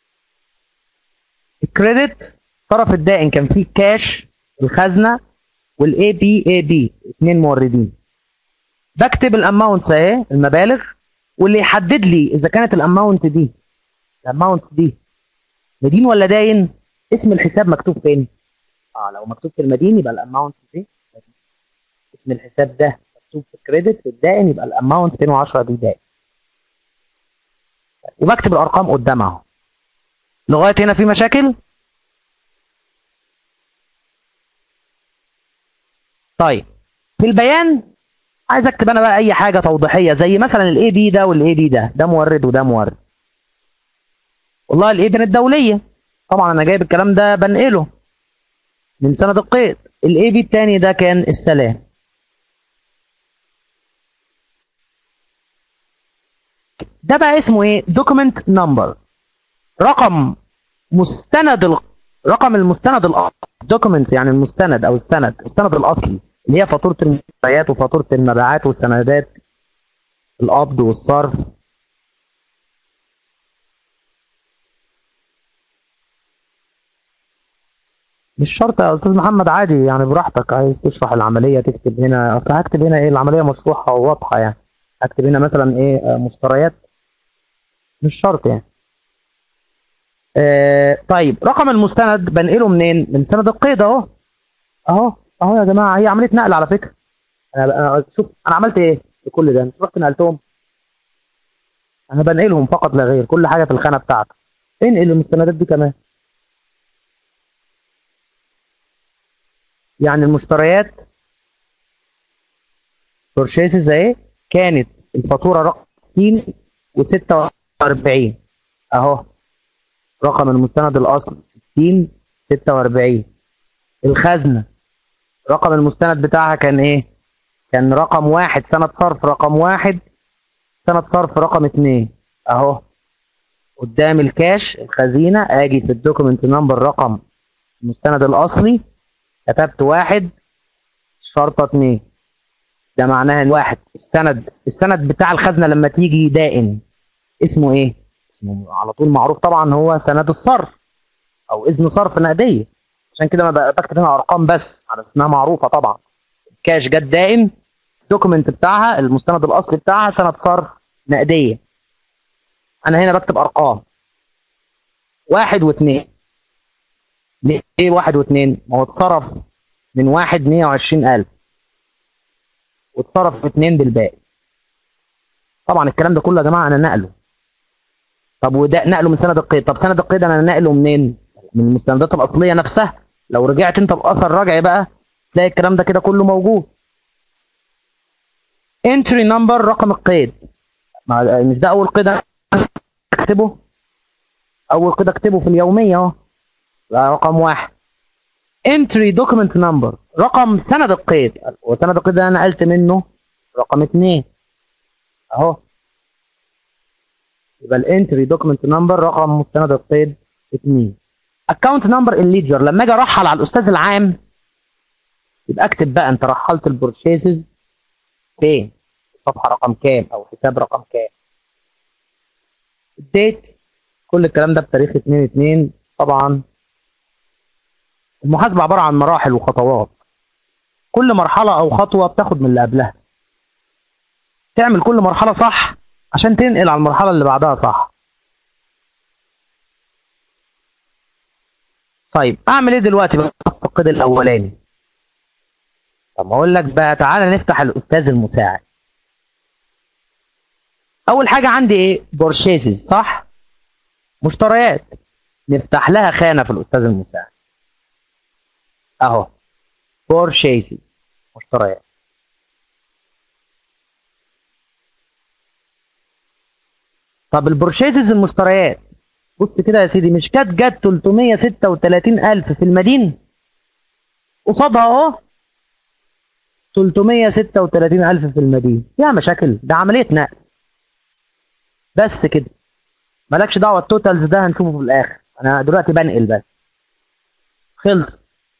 الكريدت الطرف الدائن كان فيه كاش الخزنه والاي بي اي بي اثنين موردين بكتب الاماونتس اهي المبالغ واللي يحدد لي اذا كانت الاماونت دي الاماونت دي مدين ولا داين اسم الحساب مكتوب فين اه لو مكتوب في المدين يبقى الاماونت دي اسم الحساب ده مكتوب في الكريدت في الدائن يبقى الاماونت 210 دي دائن وبكتب الارقام قدامها اهو لغايه هنا في مشاكل طيب في البيان عايز اكتب انا بقى اي حاجه توضيحيه زي مثلا الاي بي ده والاي بي ده ده مورد وده مورد والله الاي بي الدوليه طبعا انا جايب الكلام ده بنقله من سند القيد الاي بي الثاني ده كان السلام ده بقى اسمه ايه دوكيمنت نمبر رقم مستند ال... رقم المستند الدوكيمنت يعني المستند او السند السند الاصلي اللي هي فاتوره المشتريات وفاتوره المبيعات والسندات القبض والصرف مش شرط يا استاذ محمد عادي يعني براحتك عايز تشرح العمليه تكتب هنا اصل هكتب هنا ايه العمليه مشروحه وواضحه يعني هكتب هنا مثلا ايه مشتريات مش شرط يعني آه طيب رقم المستند بنقله منين من سند القيد اهو اهو اهو يا جماعه هي عمليه نقل على فكره انا انا شوف انا عملت ايه بكل ده انت رحت نقلتهم انا بنقلهم فقط لا غير كل حاجه في الخانه بتاعتك انقل المستندات دي كمان يعني المشتريات بورشيسز اهي كانت الفاتوره رقم 60 و46 اهو رقم المستند الاصلي 60 46 الخزنه رقم المستند بتاعها كان ايه كان رقم واحد سنة صرف رقم واحد سنة صرف رقم اتنين اهو قدام الكاش الخزينة اجي في الدوكيمنت نمبر رقم المستند الاصلي كتبت واحد شرطة اتنين ده معناها ان واحد السند السند بتاع الخزنة لما تيجي دائن اسمه ايه اسمه على طول معروف طبعا هو سند الصرف او اذن صرف نقديه عشان كده انا بكتب هنا ارقام بس على اسمها معروفه طبعا الكاش جت دائم الدوكيمنت بتاعها المستند الاصلي بتاعها سند صرف نقديه انا هنا بكتب ارقام واحد واثنين ليه واحد واثنين؟ ما هو اتصرف من واحد 120000 واتصرف في اثنين بالباقي طبعا الكلام ده كله يا جماعه انا نقله طب وده نقله من سند القيد طب سند القيد انا نقله منين من المستندات الاصليه نفسها لو رجعت انت باثر رجعي بقى تلاقي الكلام ده كده كله موجود انتري نمبر رقم القيد مش ده اول قيد اكتبه اول قيد اكتبه في اليوميه اهو رقم واحد انتري دوكيمنت نمبر رقم سند القيد وسند القيد ده انا نقلت منه رقم اتنين اهو يبقى الانتري دوكيمنت نمبر رقم مستند القيد اتنين اكونت نمبر ان ليدجر لما اجي ارحل على الاستاذ العام يبقى اكتب بقى انت رحلت البورشيزز فين صفحه رقم كام او حساب رقم كام الديت كل الكلام ده بتاريخ 2 2 طبعا المحاسبه عباره عن مراحل وخطوات كل مرحله او خطوه بتاخد من اللي قبلها تعمل كل مرحله صح عشان تنقل على المرحله اللي بعدها صح طيب اعمل ايه دلوقتي بقى القيد الاولاني طب ما اقول لك بقى تعالى نفتح الاستاذ المساعد اول حاجه عندي ايه بورشيسز صح مشتريات نفتح لها خانه في الاستاذ المساعد اهو بورشيسز مشتريات طب البورشيسز المشتريات بص كده يا سيدي مش كانت جت 336000 في المدين قصادها اهو 336000 في المدينة فيها مشاكل ده عملية نقل بس كده مالكش دعوة التوتالز ده هنشوفه في الآخر أنا دلوقتي بنقل بس خلص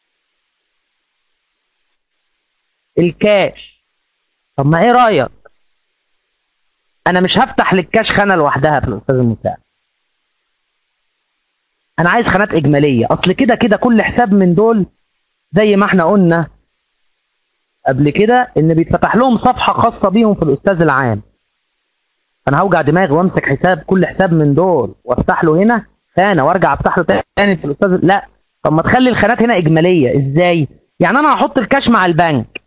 الكاش طب ما ايه رأيك انا مش هفتح للكاش خانة لوحدها في الاستاذ المساعد انا عايز خانات اجمالية اصل كده كده كل حساب من دول زي ما احنا قلنا قبل كده ان بيتفتح لهم صفحة خاصة بيهم في الاستاذ العام انا هوجع دماغي وامسك حساب كل حساب من دول وافتح له هنا خانة وارجع افتح له تاني في الاستاذ لا طب ما تخلي الخانات هنا اجمالية ازاي يعني انا هحط الكاش مع البنك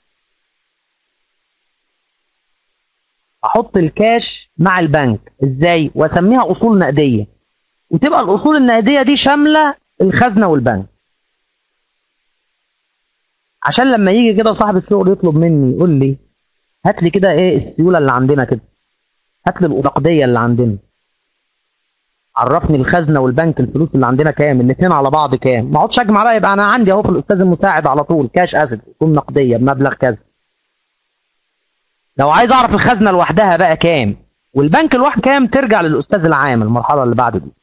احط الكاش مع البنك ازاي واسميها اصول نقديه وتبقى الاصول النقديه دي شامله الخزنه والبنك عشان لما يجي كده صاحب الشغل يطلب مني يقول لي هات لي كده ايه السيوله اللي عندنا كده هات لي النقديه اللي عندنا عرفني الخزنه والبنك الفلوس اللي عندنا كام الاثنين على بعض كام ما اقعدش اجمع بقى يبقى انا عندي اهو في الاستاذ المساعد على طول كاش اسيد تكون نقديه بمبلغ كذا لو عايز اعرف الخزنه لوحدها بقى كام والبنك لوحده كام ترجع للاستاذ العام المرحله اللي بعد دي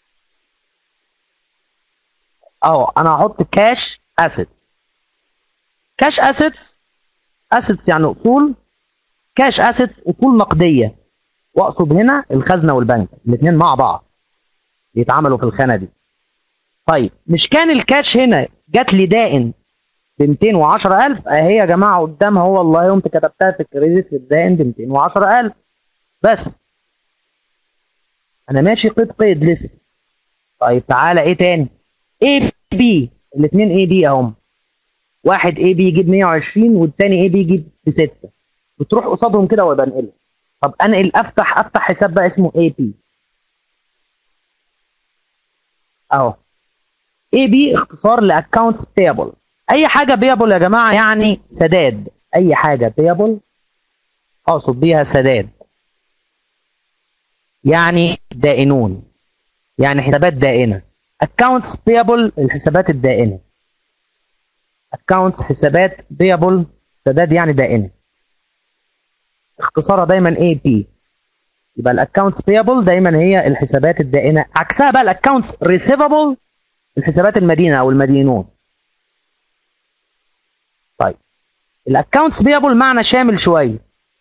اهو انا هحط كاش اسيتس كاش اسيتس اسيتس يعني اصول كاش اسيتس اصول نقديه واقصد هنا الخزنه والبنك الاثنين مع بعض بيتعاملوا في الخانه دي طيب مش كان الكاش هنا جات لي دائن ب 210000 اهي يا جماعه قدامها هو والله يوم كتبتها في الكريدت في الدائن ب 210000 بس انا ماشي قيد قيد لسه طيب تعالى ايه تاني اي بي الاثنين اي بي اهم واحد اي بي يجيب 120 والتاني اي بي يجيب ب 6 بتروح قصادهم كده وابقى انقله طب انقل افتح افتح حساب بقى اسمه اي بي اهو اي بي اختصار لاكونتس بيبل اي حاجه بيبل يا جماعه يعني سداد اي حاجه بيبل اقصد بيها سداد يعني دائنون يعني حسابات دائنه accounts payable الحسابات الدائنه accounts حسابات payable سداد يعني دائنه اختصارها دايما اي بي يبقى الاكونتس بيبل دايما هي الحسابات الدائنه عكسها بقى الاكونتس ريسيفبل الحسابات المدينه او المدينون طيب الاكونتس بيبل معنى شامل شويه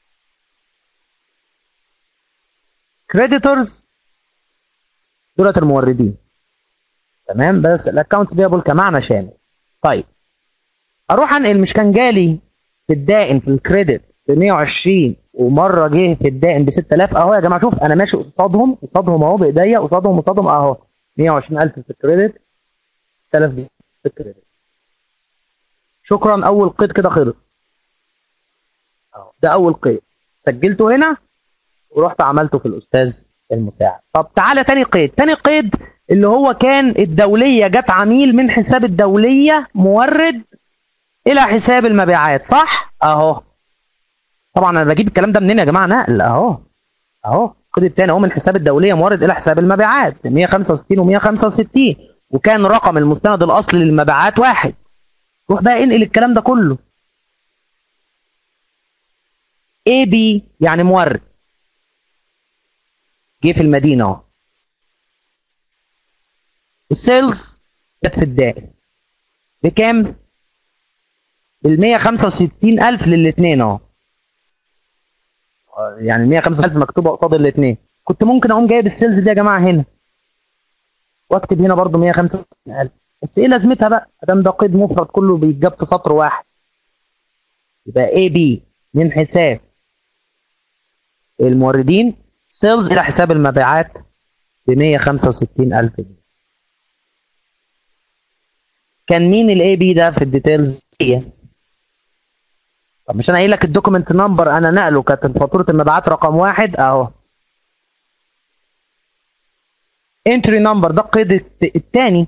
كريديتورز دولت الموردين تمام بس الاكونتس بيبل كمعنى شامل طيب اروح انقل مش كان جالي في الدائن في الكريدت ب 120 ومره جه في الدائن ب 6000 اهو يا جماعه شوف انا ماشي قصادهم قصادهم اهو بايديا قصادهم قصادهم اهو 120000 في الكريدت 6000 في الكريدت شكرا اول قيد كده خلص اهو ده اول قيد سجلته هنا ورحت عملته في الاستاذ المساعد طب تعالى تاني قيد تاني قيد اللي هو كان الدوليه جت عميل من حساب الدوليه مورد الى حساب المبيعات صح اهو طبعا انا بجيب الكلام ده منين يا جماعه نقل اهو اهو القيد الثاني اهو من حساب الدوليه مورد الى حساب المبيعات 165 و165 وكان رقم المستند الاصلي للمبيعات واحد روح بقى انقل الكلام ده كله اي بي يعني مورد جه في المدينه اهو السيلز جت في الدائم بكام؟ بال 165000 للاثنين اهو يعني 155000 مكتوبه قصاد الاثنين كنت ممكن اقوم جايب السيلز دي يا جماعه هنا واكتب هنا برضو 155000 بس ايه لازمتها بقى؟ ادام ده قيد مفرد كله بيتجاب في سطر واحد يبقى اي بي من حساب الموردين سيلز الى حساب المبيعات ب 165000 جنيه كان مين الاي بي ده في الديتيلز هي طب مش انا قايل لك الدوكيمنت نمبر انا نقله كانت فاتوره المبيعات رقم واحد اهو انتري نمبر ده القيد الثاني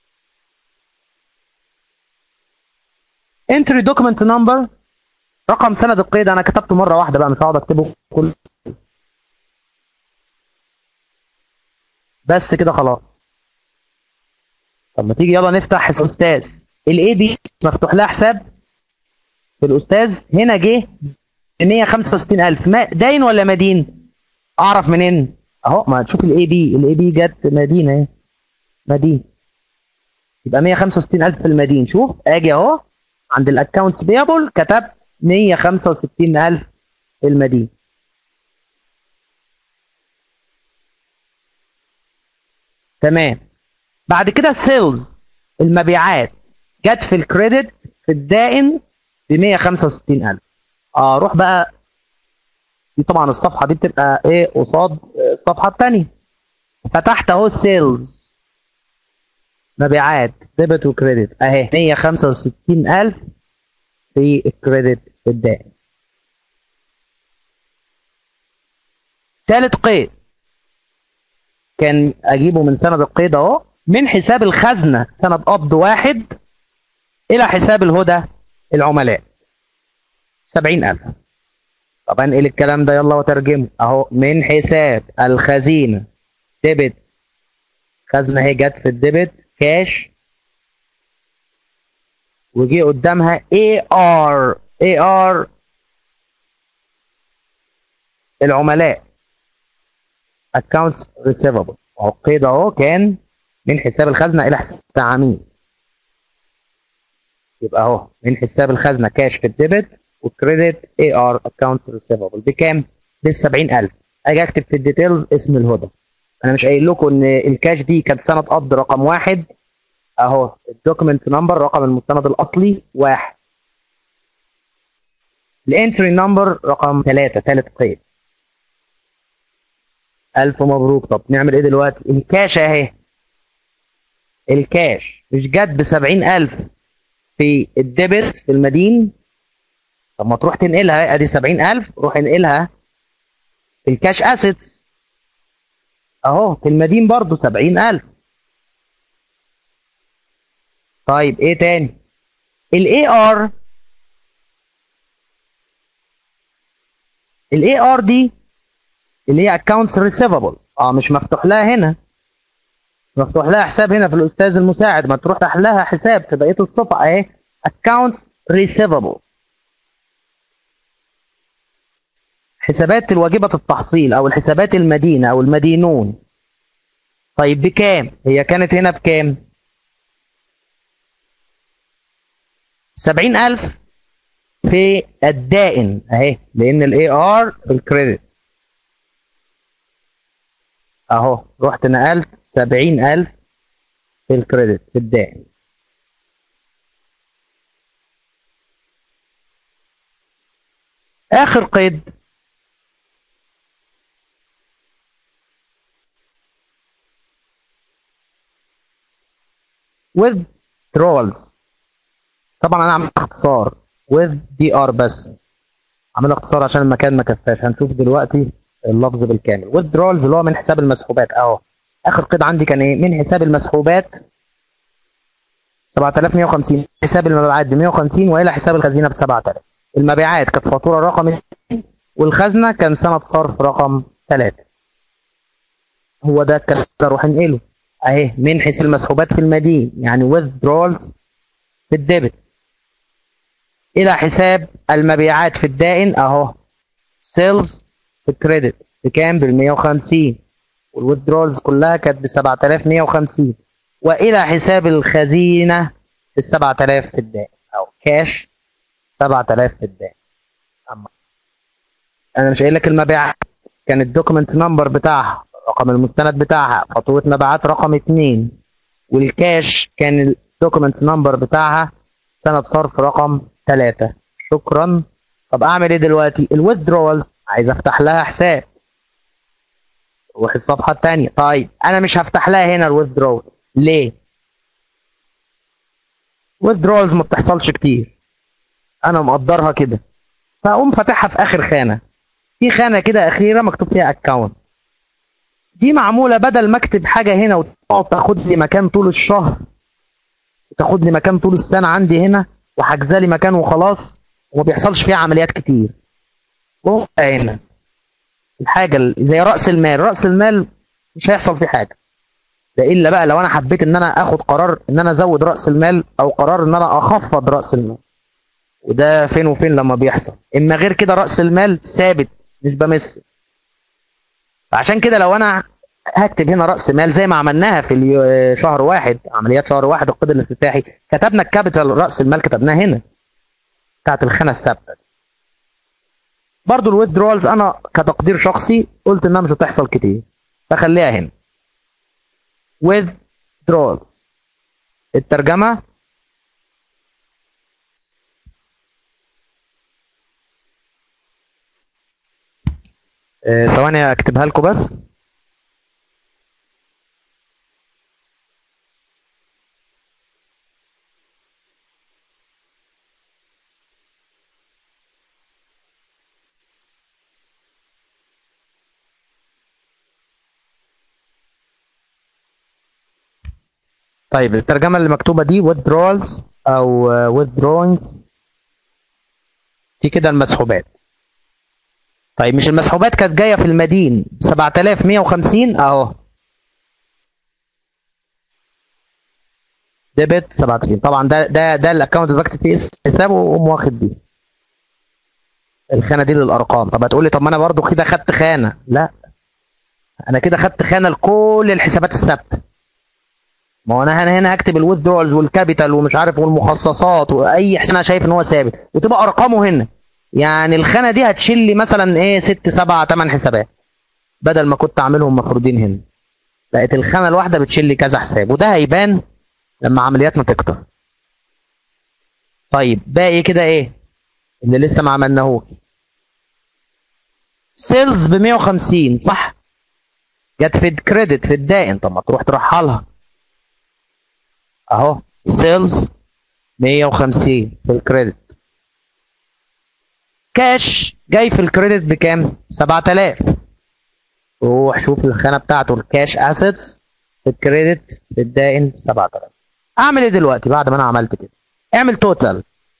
انتري دوكيمنت نمبر رقم سند القيد انا كتبته مره واحده بقى مش هقعد اكتبه كل بس كده خلاص طب ما تيجي يلا نفتح حساب استاذ الاي بي مفتوح لها حساب في الاستاذ هنا جه ب 165000 ما داين ولا مدين اعرف منين اهو ما تشوف الاي بي الاي بي جت مدينه اهي مدين يبقى 165000 في المدين شوف اجي اهو عند الاكونتس بيبل كتبت 165000 في المدين تمام بعد كده السيلز المبيعات جت في الكريدت في الدائن ب 165000 اه روح بقى دي طبعا الصفحه دي بتبقى ايه قصاد الصفحه الثانيه فتحت اهو سيلز مبيعات ديبت وكريدت اهي 165000 في الكريدت في الدائن ثالث قيد كان اجيبه من سند القيد اهو من حساب الخزنه سند قبض واحد الى حساب الهدى العملاء 70000 طب انقل الكلام ده يلا وترجمه اهو من حساب الخزينه ديبت خزنه اهي جت في الديبت كاش وجي قدامها اي ار اي ار العملاء accounts receivable اهو القيد اهو كان من حساب الخزنه الى حساب العميل يبقى اهو من حساب الخزنه كاش في الديبت وكريدت اي ار اكونت ريسيفبل بكام؟ ب 70000 اجي اكتب في الديتيلز اسم الهدى انا مش قايل لكم ان الكاش دي كانت سنه قبض رقم واحد اهو الدوكيمنت نمبر رقم المستند الاصلي واحد الانتري نمبر رقم ثلاثة ثالث قيد ألف مبروك طب نعمل إيه دلوقتي؟ الكاش أهي الكاش مش جت ب 70000 في الديبت في المدين طب ما تروح تنقلها ادي 70000 روح انقلها في الكاش اسيتس اهو في المدين برضو 70000 طيب ايه تاني الاي ار الاي ار دي اللي هي accounts receivable اه مش مفتوح لها هنا مفتوح لها حساب هنا في الاستاذ المساعد ما تروح تفتح لها حساب في بقيه الصفحه اهي accounts receivable حسابات الواجبة التحصيل او الحسابات المدينة او المدينون طيب بكام هي كانت هنا بكام سبعين ألف في الدائن اهي لان الاي ار في الكريدت اهو رحت نقلت سبعين ألف في الكريدت في الدائن اخر قيد withdrawals طبعا انا عامل اختصار with dr بس عامل اختصار عشان المكان ما كفاش هنشوف دلوقتي اللفظ بالكامل withdrawals اللي هو من حساب المسحوبات اهو اخر قيد عندي كان ايه من حساب المسحوبات 7150 حساب المبيعات ب 150 والى حساب الخزينه ب 7000 المبيعات كانت فاتوره رقم والخزنه كان سنه صرف رقم 3 هو ده الكلام ده اروح انقله اهي من حيث المسحوبات في المدين يعني withdrawals في الديبت الى حساب المبيعات في الدائن اهو سيلز في الكريدت بكام بال 150 والويدرولز كلها كانت ب 7150 والى حساب الخزينه ب 7000 في الدائن او كاش 7000 في الدائن اما انا مش قايل لك المبيعات كان الدوكيمنت نمبر بتاعها رقم المستند بتاعها فاتوره مبيعات رقم 2 والكاش كان الدوكيمنت نمبر بتاعها سند صرف رقم 3 شكرا طب اعمل ايه دلوقتي الويدرولز عايز افتح لها حساب روح الصفحه الثانيه طيب انا مش هفتح لها هنا الويدرول ليه withdrawals ما بتحصلش كتير انا مقدرها كده فاقوم فاتحها في اخر خانه في خانه كده اخيره مكتوب فيها اكونت دي معموله بدل ما اكتب حاجه هنا وتقعد تاخد لي مكان طول الشهر وتاخد لي مكان طول السنه عندي هنا وحاجزه لي مكان وخلاص وما بيحصلش فيها عمليات كتير هنا الحاجه اللي زي راس المال راس المال مش هيحصل فيه حاجه ده الا بقى لو انا حبيت ان انا اخد قرار ان انا ازود راس المال او قرار ان انا اخفض راس المال وده فين وفين لما بيحصل اما غير كده راس المال ثابت مش بمثل فعشان كده لو انا هكتب هنا راس مال زي ما عملناها في شهر واحد عمليات شهر واحد القيد الافتتاحي كتبنا الكابيتال راس المال كتبناه هنا بتاعت الخانه الثابته برضو الويدرولز انا كتقدير شخصي قلت انها مش هتحصل كتير فخليها هنا withdrawals الترجمة آه، ثواني اكتبها لكم بس طيب الترجمة اللي مكتوبة دي withdrawals أو withdrawings دي كده المسحوبات طيب مش المسحوبات كانت جاية في المدين ب 7150 أهو ديبت 97 طبعا ده ده ده الاكونت اللي بكتب فيه اسم حسابه واقوم واخد دي الخانه دي للارقام طب هتقول لي طب ما انا برضو كده خدت خانه لا انا كده خدت خانه لكل الحسابات الثابته ما هو انا هنا هكتب الويدرولز والكابيتال ومش عارف والمخصصات واي حساب انا شايف ان هو ثابت وتبقى ارقامه هنا يعني الخانه دي هتشيل لي مثلا ايه ست سبع ثمان حسابات بدل ما كنت اعملهم مفروضين هنا بقت الخانه الواحده بتشيل لي كذا حساب وده هيبان لما عملياتنا تكتر طيب باقي كده ايه اللي لسه ما عملناهوش سيلز ب 150 صح جت في الكريدت في الدائن طب ما تروح ترحلها اهو سيلز 150 في الكريدت كاش جاي في الكريدت بكام 7000 روح شوف الخانه بتاعته الكاش اسيتس في الكريدت في الدائن 7000 اعمل ايه دلوقتي بعد ما انا عملت كده اعمل توتال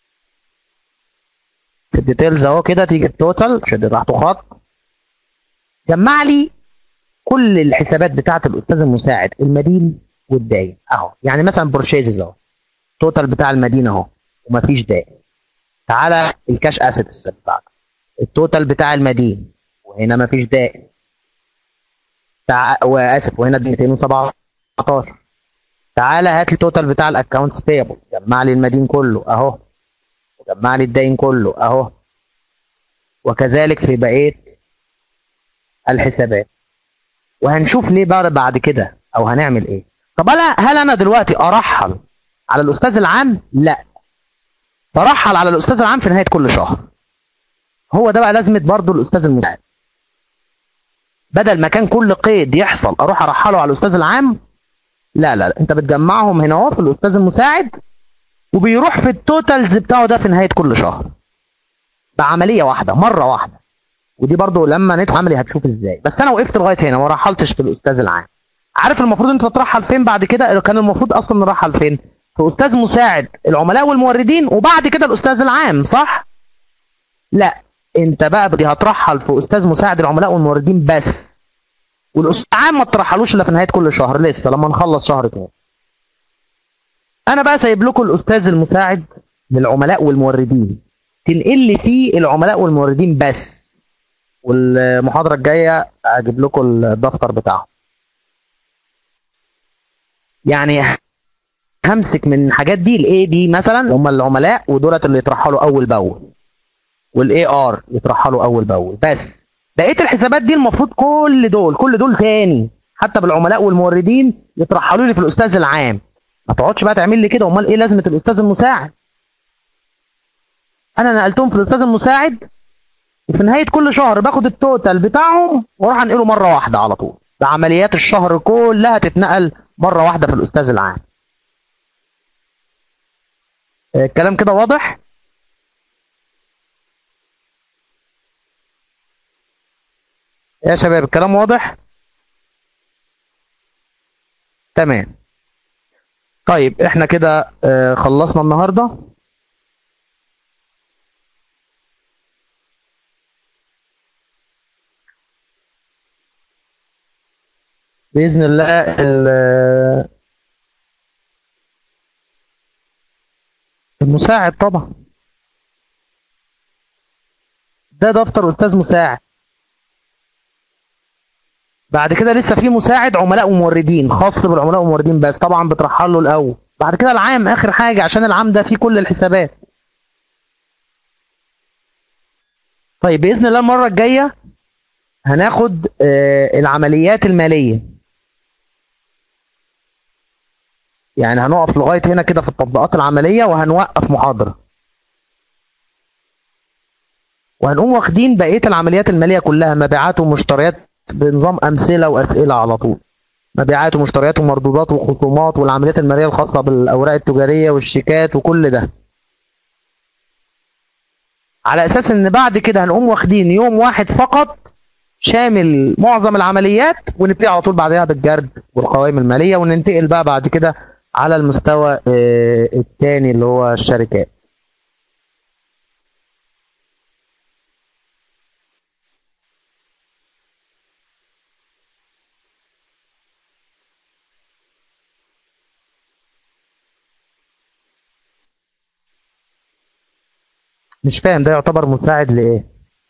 في الديتيلز اهو كده تيجي التوتال شد تحته خط جمع لي كل الحسابات بتاعه الاستاذ المساعد المدين والداين اهو يعني مثلا بورشيزز اهو التوتال بتاع المدينه اهو ومفيش داين تعالى الكاش اسيتس بتاعتك التوتال بتاع المدين وهنا مفيش دائن تع... واسف وهنا 217 تعالى هات لي التوتال بتاع الاكونتس بيبل جمع لي المدين كله اهو وجمع لي الداين كله اهو وكذلك في بقيه الحسابات وهنشوف ليه بقى بعد كده او هنعمل ايه طب انا هل انا دلوقتي ارحل على الاستاذ العام لا برحل على الاستاذ العام في نهايه كل شهر هو ده بقى لازمه برضه الاستاذ المساعد بدل ما كان كل قيد يحصل اروح ارحله على الاستاذ العام لا لا, لا. انت بتجمعهم هنا اهو في الاستاذ المساعد وبيروح في التوتالز بتاعه ده في نهايه كل شهر بعمليه واحده مره واحده ودي برضو لما ندخل عملي هتشوف ازاي بس انا وقفت لغايه هنا ما رحلتش في الاستاذ العام عارف المفروض انت ترحل فين بعد كده كان المفروض اصلا نرحل فين في استاذ مساعد العملاء والموردين وبعد كده الاستاذ العام صح لا انت بقى بدي هترحل في استاذ مساعد العملاء والموردين بس والاستاذ العام ما ترحلوش الا في نهايه كل شهر لسه لما نخلص شهر تاني انا بقى سايب لكم الاستاذ المساعد للعملاء والموردين تنقل لي فيه العملاء والموردين بس والمحاضره الجايه هجيب لكم الدفتر بتاعهم يعني همسك من الحاجات دي الاي بي مثلا هم العملاء ودولت اللي يترحلوا اول باول والاي ار يترحلوا اول باول بس بقيه الحسابات دي المفروض كل دول كل دول تاني حتى بالعملاء والموردين يترحلوا لي في الاستاذ العام ما تقعدش بقى تعمل لي كده امال ايه لازمه الاستاذ المساعد انا نقلتهم في الاستاذ المساعد وفي نهايه كل شهر باخد التوتال بتاعهم واروح انقله مره واحده على طول بعمليات الشهر كلها تتنقل مره واحده في الاستاذ العام الكلام كده واضح يا شباب الكلام واضح تمام طيب احنا كده آه، خلصنا النهارده بإذن الله ال- المساعد طبعا ده دفتر أستاذ مساعد بعد كده لسه في مساعد عملاء وموردين خاص بالعملاء والموردين بس طبعا بترحل له الأول بعد كده العام آخر حاجة عشان العام ده فيه كل الحسابات طيب بإذن الله المرة الجاية هناخد آه، العمليات المالية يعني هنقف لغاية هنا كده في التطبيقات العملية وهنوقف محاضرة وهنقوم واخدين بقية العمليات المالية كلها مبيعات ومشتريات بنظام أمثلة وأسئلة على طول مبيعات ومشتريات ومردودات وخصومات والعمليات المالية الخاصة بالأوراق التجارية والشيكات وكل ده على أساس إن بعد كده هنقوم واخدين يوم واحد فقط شامل معظم العمليات ونبتدي على طول بعدها بالجرد والقوائم المالية وننتقل بقى بعد كده على المستوى آه، التاني اللي هو الشركات مش فاهم ده يعتبر مساعد لإيه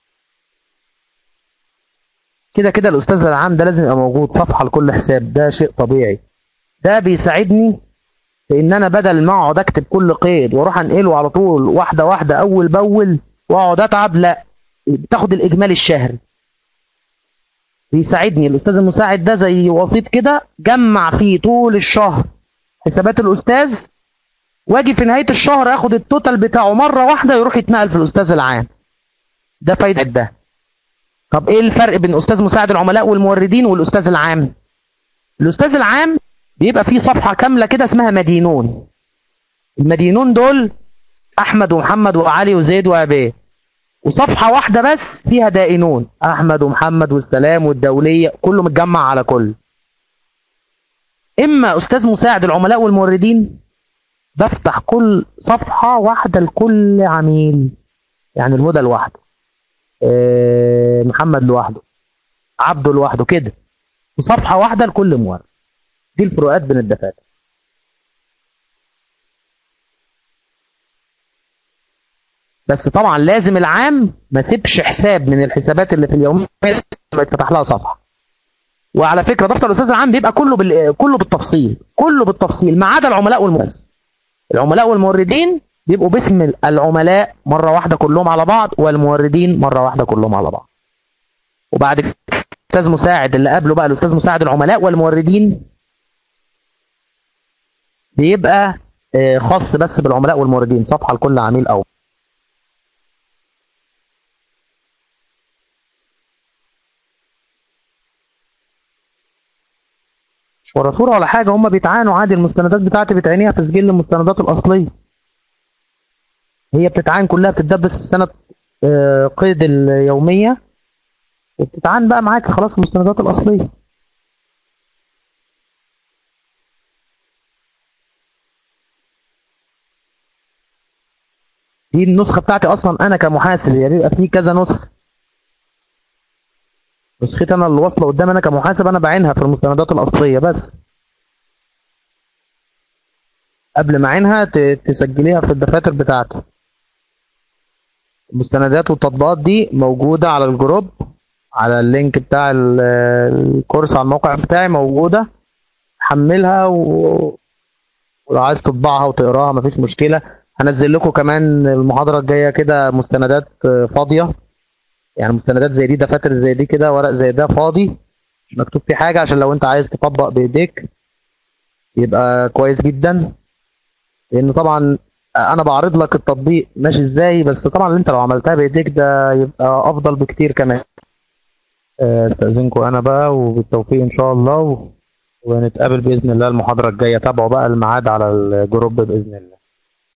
كده كده الأستاذ العام ده لازم يبقى موجود صفحة لكل حساب ده شيء طبيعي ده بيساعدني في ان انا بدل ما اقعد اكتب كل قيد واروح انقله على طول واحده واحده اول باول واقعد اتعب لا بتاخد الاجمالي الشهري بيساعدني الاستاذ المساعد ده زي وسيط كده جمع فيه طول الشهر حسابات الاستاذ واجي في نهايه الشهر اخد التوتال بتاعه مره واحده يروح يتنقل في الاستاذ العام ده فايده ده طب ايه الفرق بين استاذ مساعد العملاء والموردين والاستاذ العام الاستاذ العام بيبقى فيه صفحه كامله كده اسمها مدينون المدينون دول احمد ومحمد وعلي وزيد وعبيد وصفحه واحده بس فيها دائنون احمد ومحمد والسلام والدوليه كله متجمع على كل اما استاذ مساعد العملاء والموردين بفتح كل صفحه واحده لكل عميل يعني الهدى لوحده آه، محمد لوحده عبده لوحده كده وصفحه واحده لكل مورد دي الفروقات بين الدفاتر بس طبعا لازم العام ما سيبش حساب من الحسابات اللي في اليوميه يتفتح لها صفحه وعلى فكره دفتر الاستاذ العام بيبقى كله بال... كله بالتفصيل كله بالتفصيل ما عدا العملاء والمؤسس العملاء والموردين بيبقوا باسم العملاء مره واحده كلهم على بعض والموردين مره واحده كلهم على بعض وبعد كده الاستاذ مساعد اللي قبله بقى الاستاذ مساعد العملاء والموردين بيبقى آه، خاص بس بالعملاء والموردين صفحه لكل عميل او مش ورا صوره ولا حاجه هم بيتعانوا عادي المستندات بتاعتي بتعينيها في سجل المستندات الاصليه هي بتتعان كلها بتتدبس في سنه آه، قيد اليوميه وبتتعان بقى معاك خلاص في المستندات الاصليه دي النسخه بتاعتي اصلا انا كمحاسب يعني بيبقى في كذا نسخه نسختي انا اللي واصله قدام انا كمحاسب انا بعينها في المستندات الاصليه بس قبل ما اعينها ت- تسجليها في الدفاتر بتاعتي المستندات والتطبيقات دي موجودة على الجروب على اللينك بتاع ال- الكورس على الموقع بتاعي موجودة حملها و... ولو عايز تطبعها وتقراها مفيش مشكلة هنزل لكم كمان المحاضرة الجاية كده مستندات آه، فاضية يعني مستندات زي دي دفاتر زي دي كده ورق زي ده فاضي مش مكتوب فيه حاجة عشان لو انت عايز تطبق بإيديك يبقى كويس جدا لأن طبعا أنا بعرض لك التطبيق ماشي ازاي بس طبعا انت لو عملتها بإيديك ده يبقى أفضل بكتير كمان آه، استأذنكم أنا بقى وبالتوفيق إن شاء الله و... ونتقابل بإذن الله المحاضرة الجاية تابعوا بقى الميعاد على الجروب بإذن الله